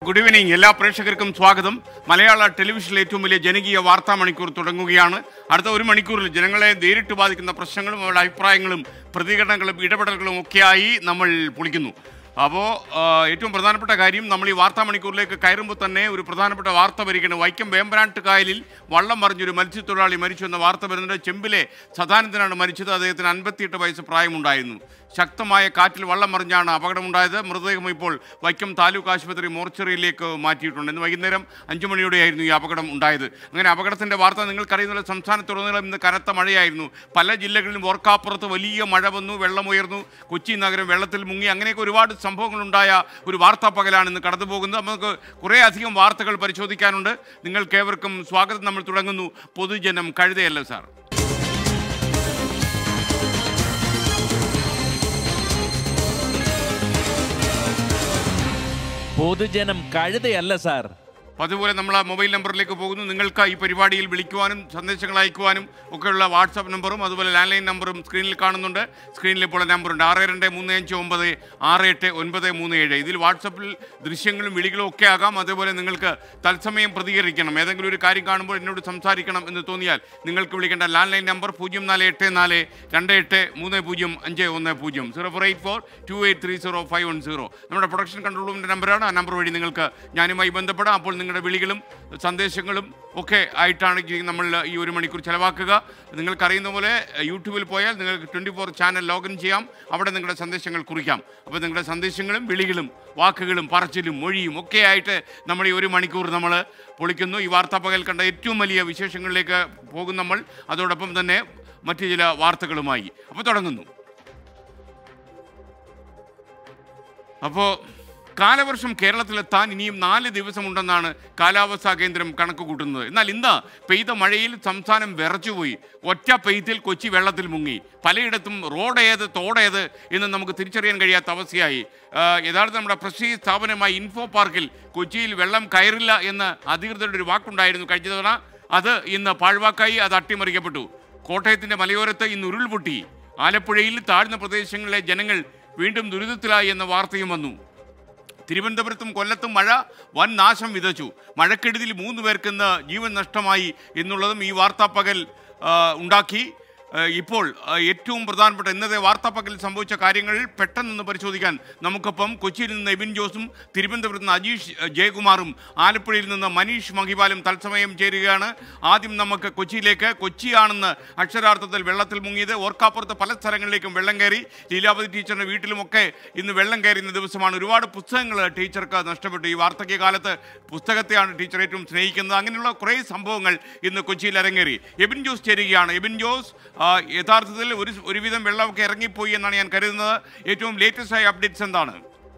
Good evening എല്ലാ പ്രേക്ഷകർക്കും സ്വാഗതം മലയാള ടെലിവിഷനിലെ ഏറ്റവും വലിയ ജനകീയ വാർത്താ മണിക്കൂർ തുടങ്ങുകയാണ് അടുത്ത ഒരു മണിക്കൂറിൽ ജനങ്ങളെ നേരിട്ട് ബാധിക്കുന്ന പ്രശ്നങ്ങളും അവരുടെ അഭിപ്രായങ്ങളും പ്രതികരണങ്ങളും ഇടപെടലുകളും ഒക്കെയായി നമ്മൾ പൊളിക്കുന്നു അപ്പോൾ ഏറ്റവും പ്രധാനപ്പെട്ട കാര്യം നമ്മൾ ഈ വാർത്താ മണിക്കൂറിലേക്ക് കയറുമ്പോൾ തന്നെ ഒരു പ്രധാനപ്പെട്ട വാർത്ത വരികയാണ് വൈക്കം വേമ്പനാട്ട് കായലിൽ വള്ളം മറിഞ്ഞൊരു മത്സ്യത്തൊഴിലാളി മരിച്ചു എന്ന വാർത്ത വരുന്നുണ്ട് ചെമ്പിലെ സദാനന്ദനാണ് മരിച്ചത് അദ്ദേഹത്തിന് അൻപത്തിയെട്ട് വയസ്സ് പ്രായമുണ്ടായിരുന്നു ശക്തമായ കാറ്റിൽ വള്ളം മറിഞ്ഞാണ് അപകടമുണ്ടായത് മൃതദേഹം ഇപ്പോൾ വൈക്കം താലൂക്ക് ആശുപത്രി മോർച്ചറിയിലേക്ക് മാറ്റിയിട്ടുണ്ട് ഇന്ന് വൈകുന്നേരം അഞ്ചു മണിയോടെയായിരുന്നു ഈ അപകടം ഉണ്ടായത് അങ്ങനെ അപകടത്തിന്റെ വാർത്ത നിങ്ങൾക്കറിയുന്ന സംസ്ഥാനത്തുടനീളം ഇന്ന് കനത്ത മഴയായിരുന്നു പല ജില്ലകളിലും ഓർക്കാപ്പുറത്ത് വലിയ മഴ വന്നു വെള്ളമുയർന്നു കൊച്ചി നഗരം വെള്ളത്തിൽ മുങ്ങി അങ്ങനെയൊക്കെ ഒരുപാട് സംഭവങ്ങളുണ്ടായ ഒരു വാർത്താ പകലാണ് ഇന്ന് കടന്നു പോകുന്നത് നമുക്ക് കുറേ അധികം വാർത്തകൾ പരിശോധിക്കാനുണ്ട് നിങ്ങൾക്കേവർക്കും സ്വാഗതം നമ്മൾ തുടങ്ങുന്നു പൊതുജനം കഴുതയല്ല സാർ പൊതുജനം കഴുതയല്ല സാർ അപ്പോൾ അതുപോലെ നമ്മൾ ആ മൊബൈൽ നമ്പറിലേക്ക് പോകുന്നു നിങ്ങൾക്ക് ഈ പരിപാടിയിൽ വിളിക്കുവാനും സന്ദേശങ്ങൾ അയക്കുവാനും ഒക്കെയുള്ള വാട്സാപ്പ് നമ്പറും അതുപോലെ ലാൻഡ് ലൈൻ നമ്പറും സ്ക്രീനിൽ കാണുന്നുണ്ട് സ്ക്രീനിൽ ഇപ്പോൾ നമ്പറുണ്ട് ആറ് രണ്ട് മൂന്ന് അഞ്ച് ഒമ്പത് ആറ് എട്ട് ഒൻപത് മൂന്ന് ഏഴ് ഇതിൽ വാട്സപ്പിൽ ദൃശ്യങ്ങളും വിളികളും ഒക്കെ ആകാം അതേപോലെ നിങ്ങൾക്ക് തത്സമയം പ്രതികരിക്കണം ഏതെങ്കിലും ഒരു കാര്യം കാണുമ്പോൾ എന്നോട് സംസാരിക്കണം എന്ന് തോന്നിയാൽ നിങ്ങൾക്ക് വിളിക്കേണ്ട ലാൻഡ് ലൈൻ നമ്പർ പൂജ്യം നാല് എട്ട് നാല് രണ്ട് എട്ട് മൂന്ന് പൂജ്യം അഞ്ച് ഒന്ന് പൂജ്യം zero four eight four two eight three zero five one zero നമ്മുടെ പ്രൊഡക്ഷൻ കൺട്രോൾ റൂമിൻ്റെ നമ്പറാണ് ആ നമ്പർ വഴി നിങ്ങൾക്ക് ഞാനുമായി ബന്ധപ്പെടാം അപ്പോൾ നിങ്ങളുടെ വിളികളും സന്ദേശങ്ങളും ഒക്കെ ആയിട്ടാണ് ഈ നമ്മൾ ഈ ഒരു മണിക്കൂർ ചിലവാക്കുക നിങ്ങൾക്കറിയുന്ന പോലെ യൂട്യൂബിൽ പോയാൽ നിങ്ങൾക്ക് ട്വൻറ്റി ഫോർ ചാനൽ ലോഗിൻ ചെയ്യാം അവിടെ നിങ്ങളുടെ സന്ദേശങ്ങൾ കുറിക്കാം അപ്പോൾ നിങ്ങളുടെ സന്ദേശങ്ങളും വിളികളും വാക്കുകളും പറച്ചിലും മൊഴിയും ഒക്കെ ആയിട്ട് നമ്മൾ ഈ ഒരു മണിക്കൂർ നമ്മൾ പൊളിക്കുന്നു ഈ വാർത്താ പകൽ കണ്ട ഏറ്റവും വലിയ വിശേഷങ്ങളിലേക്ക് പോകും നമ്മൾ അതോടൊപ്പം തന്നെ മറ്റു ചില വാർത്തകളുമായി അപ്പോൾ തുടങ്ങുന്നു അപ്പോൾ കാലവർഷം കേരളത്തിലെത്താൻ ഇനിയും നാല് ദിവസമുണ്ടെന്നാണ് കാലാവസ്ഥാ കേന്ദ്രം കണക്ക് കൂട്ടുന്നത് എന്നാൽ ഇന്ന് പെയ്ത മഴയിൽ സംസ്ഥാനം വിറച്ചുപോയി ഒറ്റ പെയ്ത്തിൽ കൊച്ചി വെള്ളത്തിൽ മുങ്ങി പലയിടത്തും റോഡ് ഏത് തോടേത് എന്ന് നമുക്ക് തിരിച്ചറിയാൻ കഴിയാത്ത അവസ്ഥയായി ആ, യഥാർത്ഥ നമ്മുടെ പ്രസ്റ്റീജ് സ്ഥാപനമായ ഇൻഫോ പാർക്കിൽ കൊച്ചിയിൽ വെള്ളം കയറില്ല എന്ന് അധികൃതരുടെ ഒരു വാക്കുണ്ടായിരുന്നു കഴിഞ്ഞ തവണ അത് ഇന്ന് പാഴ്വാക്കായി അത് അട്ടിമറിക്കപ്പെട്ടു കോട്ടയത്തിന്റെ മലയോരത്ത് ഇന്ന് ഉരുൾപൊട്ടി ആലപ്പുഴയിൽ താഴ്ന്ന പ്രദേശങ്ങളിലെ ജനങ്ങൾ വീണ്ടും ദുരിതത്തിലായി എന്ന വാർത്തയും വന്നു തിരുവനന്തപുരത്തും കൊല്ലത്തും മഴ വൻ നാശം വിതച്ചു മഴക്കെടുതിയിൽ മൂന്ന് പേർക്ക് ഇന്ന് ജീവൻ നഷ്ടമായി എന്നുള്ളതും ഈ വാർത്താപ്പകൽ ആ, ഉണ്ടാക്കി ആ, ഇപ്പോൾ ആ, ഏറ്റവും പ്രധാനപ്പെട്ട ഇന്നത്തെ വാർത്താപ്പകൽ സംഭവിച്ച കാര്യങ്ങൾ പെട്ടെന്നൊന്ന് പരിശോധിക്കാൻ നമുക്കൊപ്പം കൊച്ചിയിൽ നിന്ന് എബിൻ ജോസും തിരുവനന്തപുരത്ത് നിന്ന് അജീഷ് ആ, ജയകുമാറും ആലപ്പുഴയിൽ നിന്ന് മനീഷ് മഹിപാലും തത്സമയം ചേരുകയാണ് ആദ്യം നമുക്ക് കൊച്ചിയിലേക്ക് കൊച്ചിയാണെന്ന് അക്ഷരാർത്ഥത്തിൽ വെള്ളത്തിൽ മുങ്ങിയത് ഓർക്കാപ്പുറത്ത് പല സ്ഥലങ്ങളിലേക്കും വെള്ളം കയറി ലീലാവതി ടീച്ചറിൻ്റെ വീട്ടിലുമൊക്കെ ഇന്ന് വെള്ളം കയറുന്ന ദിവസമാണ് ഒരുപാട് പുസ്തകങ്ങൾ ടീച്ചർക്ക് നഷ്ടപ്പെട്ടു ഈ വാർദ്ധക്യ കാലത്ത് പുസ്തകത്തെയാണ് ടീച്ചർ ഏറ്റവും സ്നേഹിക്കുന്നത് അങ്ങനെയുള്ള കുറേ സംഭവങ്ങൾ ഇന്ന് കൊച്ചിയിൽ അരങ്ങേറി എബിൻ ജോസ് ചേരുകയാണ് എബിൻ ജോസ് ആ, യഥാർത്ഥത്തിൽ ഒരു ഒരുവിധം വെള്ളമൊക്കെ ഇറങ്ങിപ്പോയി എന്നാണ് ഞാൻ കരുതുന്നത് ഏറ്റവും ലേറ്റസ്റ്റ് ആയ അപ്ഡേറ്റ്സ് എന്താണ്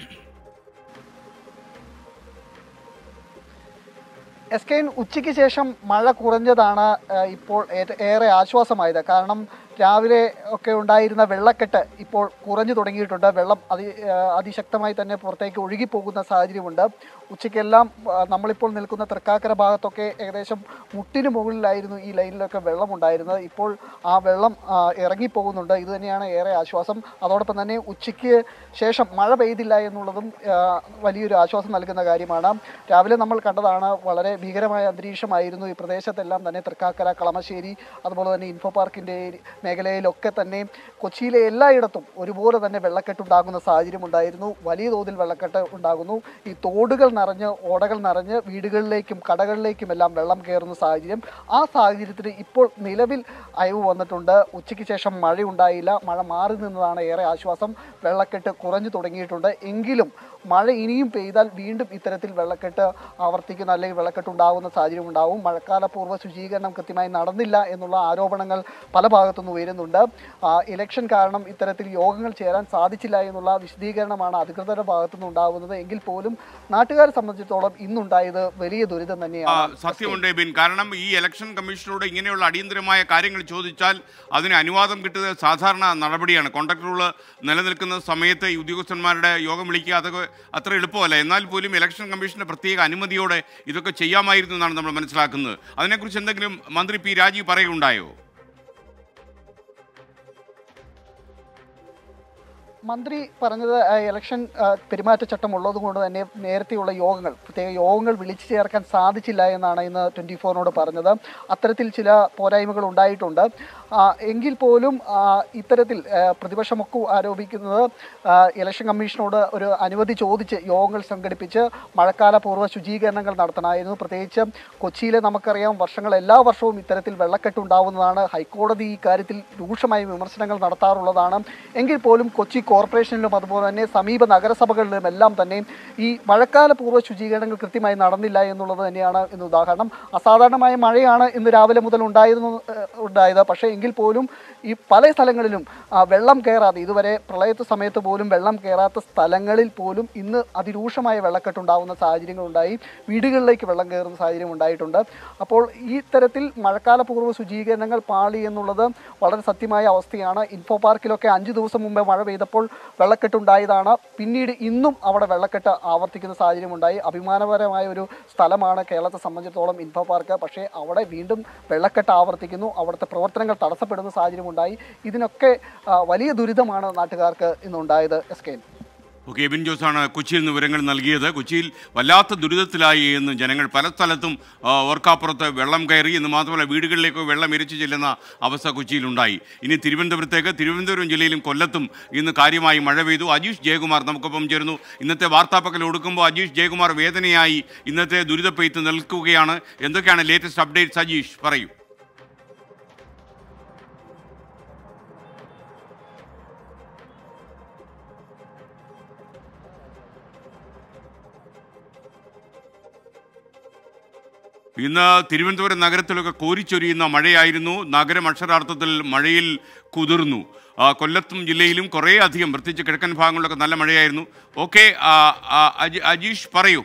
എസ് കെ ഉച്ചയ്ക്ക് ശേഷം മഴ കുറഞ്ഞതാണ് ആ, ഇപ്പോൾ ഏറെ- ഏറെ ആശ്വാസമായത് കാരണം രാവിലെ ഒക്കെ ഉണ്ടായിരുന്ന വെള്ളക്കെട്ട് ഇപ്പോൾ കുറഞ്ഞു തുടങ്ങിയിട്ടുണ്ട് വെള്ളം അതി ആ, അതിശക്തമായി തന്നെ പുറത്തേക്ക് ഒഴുകിപ്പോകുന്ന സാഹചര്യമുണ്ട് ഉച്ചയ്ക്കെല്ലാം ആ, നമ്മളിപ്പോൾ നിൽക്കുന്ന തൃക്കാക്കര ഭാഗത്തൊക്കെ ഏകദേശം മുട്ടിന് മുകളിലായിരുന്നു ഈ ലൈനിലൊക്കെ വെള്ളം ഉണ്ടായിരുന്നത് ഇപ്പോൾ ആ വെള്ളം ആ, ഇറങ്ങിപ്പോകുന്നുണ്ട് ഇത് തന്നെയാണ് ഏറെ ആശ്വാസം അതോടൊപ്പം തന്നെ ഉച്ചയ്ക്ക് ശേഷം മഴ പെയ്തില്ല എന്നുള്ളതും ആ, വലിയൊരു ആശ്വാസം നൽകുന്ന കാര്യമാണ് രാവിലെ നമ്മൾ കണ്ടതാണ് വളരെ ഭീകരമായ അന്തരീക്ഷമായിരുന്നു ഈ പ്രദേശത്തെല്ലാം തന്നെ തൃക്കാക്കര കളമശ്ശേരി അതുപോലെ തന്നെ ഇൻഫോ പാർക്കിൻ്റെ മേഖലയിലൊക്കെ തന്നെ കൊച്ചിയിലെ എല്ലായിടത്തും ഒരുപോലെ തന്നെ വെള്ളക്കെട്ടുണ്ടാകുന്ന സാഹചര്യം ഉണ്ടായിരുന്നു വലിയ തോതിൽ വെള്ളക്കെട്ട് ഉണ്ടാകുന്നു ഈ തോടുകൾ നിറഞ്ഞ് ഓടകൾ നിറഞ്ഞ് വീടുകളിലേക്കും കടകളിലേക്കും എല്ലാം വെള്ളം കയറുന്ന സാഹചര്യം ആ സാഹചര്യത്തിൽ ഇപ്പോൾ നിലവിൽ അയവ് വന്നിട്ടുണ്ട് ഉച്ചയ്ക്ക് ശേഷം മഴയുണ്ടായില്ല മഴ മാറി നിന്നതാണ് ഏറെ ആശ്വാസം വെള്ളക്കെട്ട് കുറഞ്ഞു തുടങ്ങിയിട്ടുണ്ട് എങ്കിലും മഴ ഇനിയും പെയ്താൽ വീണ്ടും ഇത്തരത്തിൽ വെള്ളക്കെട്ട് ആവർത്തിക്കുന്ന അല്ലെങ്കിൽ വെള്ളക്കെട്ട് ഉണ്ടാകുന്ന സാഹചര്യം ഉണ്ടാവും മഴക്കാല പൂർവ്വ ശുചീകരണം കൃത്യമായി നടന്നില്ല എന്നുള്ള ആരോപണങ്ങൾ പല ഭാഗത്തുനിന്ന് ഉയരുന്നുണ്ട് ആ, ഇലക്ഷൻ കാരണം ഇത്തരത്തിൽ യോഗങ്ങൾ ചേരാൻ സാധിച്ചില്ല എന്നുള്ള വിശദീകരണമാണ് അധികൃതരുടെ ഭാഗത്തുനിന്ന് ഉണ്ടാകുന്നത് എങ്കിൽ പോലും നാട്ടുകാരെ സംബന്ധിച്ചിടത്തോളം ഇന്നുണ്ടായത് വലിയ ദുരിതം ആ, തന്നെയാണ് സത്യമുണ്ട് ബിൻ കാരണം ഈ ഇലക്ഷൻ കമ്മീഷനോട് ഇങ്ങനെയുള്ള അടിയന്തരമായ കാര്യങ്ങൾ ചോദിച്ചാൽ അതിന് അനുവാദം കിട്ടുന്നത് സാധാരണ നടപടിയാണ് കോൺട്രാക്ട് റൂള് നിലനിൽക്കുന്ന സമയത്ത് ഈ ഉദ്യോഗസ്ഥന്മാരുടെ യോഗം വിളിക്കുക അതൊക്കെ അത്ര എളുപ്പമല്ല എന്നാൽ പോലും ഇലക്ഷൻ കമ്മീഷന്റെ പ്രത്യേക അനുമതിയോടെ ഇതൊക്കെ ചെയ്യാമായിരുന്നു എന്നാണ് നമ്മൾ മനസ്സിലാക്കുന്നത് അതിനെക്കുറിച്ച് എന്തെങ്കിലും മന്ത്രി പി രാജീവ് പറയുകയുണ്ടായോ മന്ത്രി പറഞ്ഞത് ആ, ഇലക്ഷൻ ആ, പെരുമാറ്റച്ചട്ടം ഉള്ളത് കൊണ്ട് തന്നെ നേരത്തെയുള്ള യോഗങ്ങൾ പ്രത്യേക യോഗങ്ങൾ വിളിച്ചു ചേർക്കാൻ സാധിച്ചില്ല എന്നാണ് ഇന്ന് ട്വൻറ്റി ഫോറിനോട് പറഞ്ഞത് അത്തരത്തിൽ ചില പോരായ്മകൾ ഉണ്ടായിട്ടുണ്ട് ആ, എങ്കിൽ പോലും ആ, ഇത്തരത്തിൽ ആ, പ്രതിപക്ഷമൊക്കെ ആരോപിക്കുന്നത് ആ, ഇലക്ഷൻ കമ്മീഷനോട് ഒരു അനുമതി ചോദിച്ച് യോഗങ്ങൾ സംഘടിപ്പിച്ച് മഴക്കാല പൂർവ്വ ശുചീകരണങ്ങൾ നടത്തണമായിരുന്നു പ്രത്യേകിച്ച് കൊച്ചിയിലെ നമുക്കറിയാം വർഷങ്ങൾ എല്ലാ വർഷവും ഇത്തരത്തിൽ വെള്ളക്കെട്ട് ഉണ്ടാവുന്നതാണ് ഹൈക്കോടതി ഈ കാര്യത്തിൽ രൂക്ഷമായ വിമർശനങ്ങൾ നടത്താറുള്ളതാണ് എങ്കിൽ പോലും കൊച്ചി കോർപ്പറേഷനിലും അതുപോലെ തന്നെ സമീപ നഗരസഭകളിലും എല്ലാം തന്നെ ഈ മഴക്കാല പൂർവ്വ ശുചീകരണങ്ങൾ കൃത്യമായി നടന്നില്ല എന്നുള്ളത് തന്നെയാണ് ഇന്ന് ഉദാഹരണം അസാധാരണമായ മഴയാണ് ഇന്ന് രാവിലെ മുതൽ ഉണ്ടായിരുന്നു ഏഹ്, ഉണ്ടായത് പക്ഷേ എങ്കിൽ പോലും ഈ പല സ്ഥലങ്ങളിലും ആ, വെള്ളം കയറാതെ ഇതുവരെ പ്രളയത്ത് സമയത്ത് പോലും വെള്ളം കയറാത്ത സ്ഥലങ്ങളിൽ പോലും ഇന്ന് അതിരൂക്ഷമായ വെള്ളക്കെട്ടുണ്ടാകുന്ന സാഹചര്യങ്ങളുണ്ടായി വീടുകളിലേക്ക് വെള്ളം കയറുന്ന സാഹചര്യം ഉണ്ടായിട്ടുണ്ട് അപ്പോൾ ഈ തരത്തിൽ മഴക്കാല പൂർവ്വ ശുചീകരണങ്ങൾ പാളി എന്നുള്ളത് വളരെ സത്യമായ അവസ്ഥയാണ് ഇൻഫോ പാർക്കിലൊക്കെ അഞ്ച് ദിവസം മുമ്പേ മഴ പെയ്തപ്പോൾ വെള്ളക്കെട്ടുണ്ടായതാണ് പിന്നീട് ഇന്നും അവിടെ വെള്ളക്കെട്ട് ആവർത്തിക്കുന്ന സാഹചര്യമുണ്ടായി അഭിമാനപരമായ ഒരു സ്ഥലമാണ് കേരളത്തെ സംബന്ധിച്ചിടത്തോളം ഇൻഫോ പാർക്ക് പക്ഷേ അവിടെ വീണ്ടും വെള്ളക്കെട്ട് ആവർത്തിക്കുന്നു അവിടുത്തെ പ്രവർത്തനങ്ങൾ തടസ്സപ്പെടുന്ന സാഹചര്യമുണ്ടായി ഇതിനൊക്കെ ആ, വലിയ ദുരിതമാണ് നാട്ടുകാർക്ക് ഇന്നുണ്ടായത് എസ് കെ ഓക്കെ എബിൻ ജോസാണ് കൊച്ചിയിൽ നിന്ന് വിവരങ്ങൾ നൽകിയത് കൊച്ചിയിൽ വല്ലാത്ത ദുരിതത്തിലായി എന്ന് ജനങ്ങൾ പല സ്ഥലത്തും ആ, ഓർക്കാപ്പുറത്ത് വെള്ളം കയറി എന്ന് മാത്രമല്ല വീടുകളിലേക്ക് വെള്ളം ഇരച്ചു ചെല്ലുന്ന അവസ്ഥ കൊച്ചിയിലുണ്ടായി ഇനി തിരുവനന്തപുരത്തേക്ക് തിരുവനന്തപുരം ജില്ലയിലും കൊല്ലത്തും ഇന്ന് കാര്യമായി മഴ പെയ്തു അജീഷ് ജയകുമാർ നമുക്കൊപ്പം ചേരുന്നു ഇന്നത്തെ വാർത്താപ്പക്കൽ ഒടുക്കുമ്പോൾ അജീഷ് ജയകുമാർ വേദനയായി ഇന്നത്തെ ദുരിതപ്പെയ്ത്ത് നിൽക്കുകയാണ് എന്തൊക്കെയാണ് ലേറ്റസ്റ്റ് അപ്ഡേറ്റ്സ് അജീഷ് പറയൂ ഇന്ന് തിരുവനന്തപുരം നഗരത്തിലൊക്കെ കോരിച്ചൊരിയുന്ന മഴയായിരുന്നു നഗരം അക്ഷരാർത്ഥത്തിൽ മഴയിൽ കുതിർന്നു ആ, കൊല്ലത്തും ജില്ലയിലും കുറേ അധികം പ്രത്യേകിച്ച് കിഴക്കൻ ഭാഗങ്ങളിലൊക്കെ നല്ല മഴയായിരുന്നു ഓക്കെ അജീഷ് പറയൂ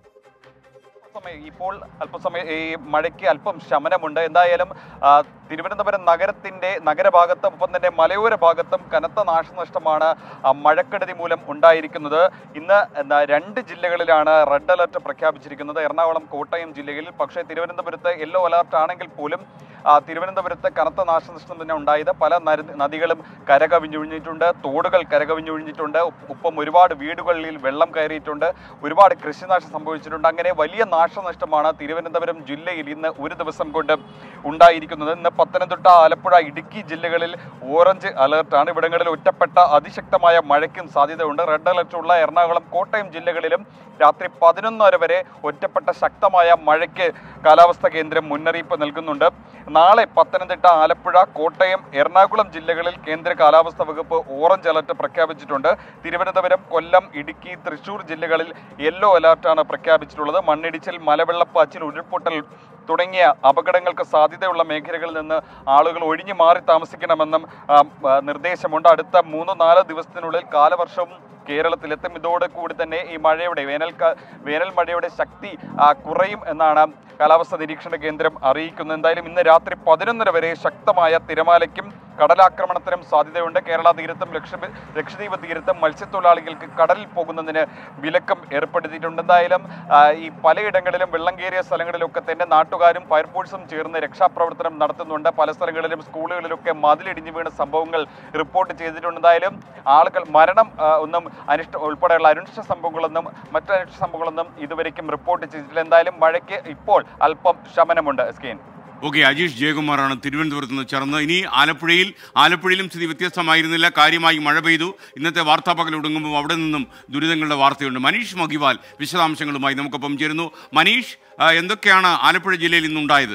സമയം ഇപ്പോൾ അല്പസമയം ഈ മഴയ്ക്ക് അല്പം ശമനമുണ്ട് എന്തായാലും ആ, തിരുവനന്തപുരം നഗരത്തിന്റെ നഗരഭാഗത്തും ഒപ്പം തന്നെ മലയോര ഭാഗത്തും കനത്ത നാശനഷ്ടമാണ് ആ, മഴക്കെടുതി മൂലം ഉണ്ടായിരിക്കുന്നത് ഇന്ന് എന്താ രണ്ട് ജില്ലകളിലാണ് റെഡ് അലർട്ട് പ്രഖ്യാപിച്ചിരിക്കുന്നത് എറണാകുളം കോട്ടയം ജില്ലകളിൽ പക്ഷേ തിരുവനന്തപുരത്ത് യെല്ലോ അലർട്ട് ആണെങ്കിൽ പോലും ആ, തിരുവനന്തപുരത്ത് കനത്ത നാശനഷ്ടം തന്നെ ഉണ്ടായത് പല നര- നദികളും കരകവിഞ്ഞൊഴിഞ്ഞിട്ടുണ്ട് തോടുകൾ കരകവിഞ്ഞൊഴിഞ്ഞിട്ടുണ്ട് ഒപ്പ് ഒപ്പം ഒരുപാട് വീടുകളിൽ വെള്ളം കയറിയിട്ടുണ്ട് ഒരുപാട് കൃഷിനാശം സംഭവിച്ചിട്ടുണ്ട് അങ്ങനെ വലിയ നാശനഷ്ടമാണ് തിരുവനന്തപുരം ജില്ലയിൽ ഇന്ന് ഒരു ദിവസം കൊണ്ട് ഉണ്ടായിരിക്കുന്നത് ഇന്ന് പത്തനംതിട്ട ആലപ്പുഴ ഇടുക്കി ജില്ലകളിൽ ഓറഞ്ച് അലർട്ടാണ് ഇവിടങ്ങളിൽ ഒറ്റപ്പെട്ട അതിശക്തമായ മഴയ്ക്കും സാധ്യതയുണ്ട് റെഡ് അലർട്ടുള്ള എറണാകുളം കോട്ടയം ജില്ലകളിലും രാത്രി പതിനൊന്നര വരെ ഒറ്റപ്പെട്ട ശക്തമായ മഴയ്ക്ക് കാലാവസ്ഥാ കേന്ദ്രം മുന്നറിയിപ്പ് നൽകുന്നുണ്ട് നാളെ പത്തനംതിട്ട ആലപ്പുഴ കോട്ടയം എറണാകുളം ജില്ലകളിൽ കേന്ദ്ര കാലാവസ്ഥാ വകുപ്പ് ഓറഞ്ച് അലർട്ട് പ്രഖ്യാപിച്ചിട്ടുണ്ട് തിരുവനന്തപുരം കൊല്ലം ഇടുക്കി തൃശൂർ ജില്ലകളിൽ യെല്ലോ അലർട്ടാണ് പ്രഖ്യാപിച്ചിട്ടുള്ളത് മണ്ണിടിച്ചിൽ മലവെള്ളപ്പാച്ചിൽ ഉരുൾപൊട്ടൽ തുടങ്ങിയ അപകടങ്ങൾക്ക് സാധ്യതയുള്ള മേഖലകളിൽ നിന്ന് ആളുകൾ ഒഴിഞ്ഞു മാറി താമസിക്കണമെന്നും ആ, ആ, നിർദ്ദേശമുണ്ട് അടുത്ത മൂന്നോ നാലോ ദിവസത്തിനുള്ളിൽ കാലവർഷവും കേരളത്തിലെത്തും ഇതോടെ കൂടി തന്നെ ഈ മഴയുടെ വേനൽക്കാ വേനൽ മഴയുടെ ശക്തി ആ, കുറയും എന്നാണ് കാലാവസ്ഥാ നിരീക്ഷണ കേന്ദ്രം അറിയിക്കുന്നത് എന്തായാലും ഇന്ന് രാത്രി പതിനൊന്നര വരെ ശക്തമായ തിരമാലയ്ക്കും കടലാക്രമണത്തിനും സാധ്യതയുണ്ട് കേരള തീരത്തും ലക്ഷദ്വീപ് ലക്ഷദ്വീപ് തീരത്തും മത്സ്യത്തൊഴിലാളികൾക്ക് കടലിൽ പോകുന്നതിന് വിലക്കും ഏർപ്പെടുത്തിയിട്ടുണ്ട് എന്തായാലും ആ, ഈ പലയിടങ്ങളിലും വെള്ളം കയറിയ സ്ഥലങ്ങളിലൊക്കെ തന്നെ നാട്ടുകാരും ഫയർഫോഴ്സും ചേർന്ന് രക്ഷാപ്രവർത്തനം നടത്തുന്നുണ്ട് പല സ്ഥലങ്ങളിലും സ്കൂളുകളിലൊക്കെ മതിലിടിഞ്ഞു വീണ സംഭവങ്ങൾ റിപ്പോർട്ട് ചെയ്തിട്ടുണ്ട് എന്തായാലും ആളുകൾ മരണം ആ, ഒന്നും അനിഷ്ട ഉൾപ്പെടെയുള്ള അനിഷ്ട സംഭവങ്ങളൊന്നും മറ്റു അനിഷ്ട സംഭവങ്ങളൊന്നും ഇതുവരേക്കും റിപ്പോർട്ട് ചെയ്തിട്ടില്ല എന്തായാലും മഴയ്ക്ക് ഇപ്പോൾ അല്പം ശമനമുണ്ട് സ്കീൻ ഓക്കെ അജീഷ് ജയകുമാറാണ് തിരുവനന്തപുരത്ത് നിന്ന് ചേർന്നത് ഇനി ആലപ്പുഴയിൽ ആലപ്പുഴയിലും സ്ഥിതി വ്യത്യസ്തമായിരുന്നില്ല കാര്യമായി മഴ പെയ്തു ഇന്നത്തെ വാർത്താപകൽ ഒടുങ്ങുമ്പോൾ അവിടെ നിന്നും ദുരിതങ്ങളുടെ വാർത്തയുണ്ട് മനീഷ് മഹിവാൽ വിശദാംശങ്ങളുമായി നമുക്കൊപ്പം ചേരുന്നു മനീഷ് ആ, എന്തൊക്കെയാണ് ആലപ്പുഴ ജില്ലയിൽ ഇന്നുണ്ടായത്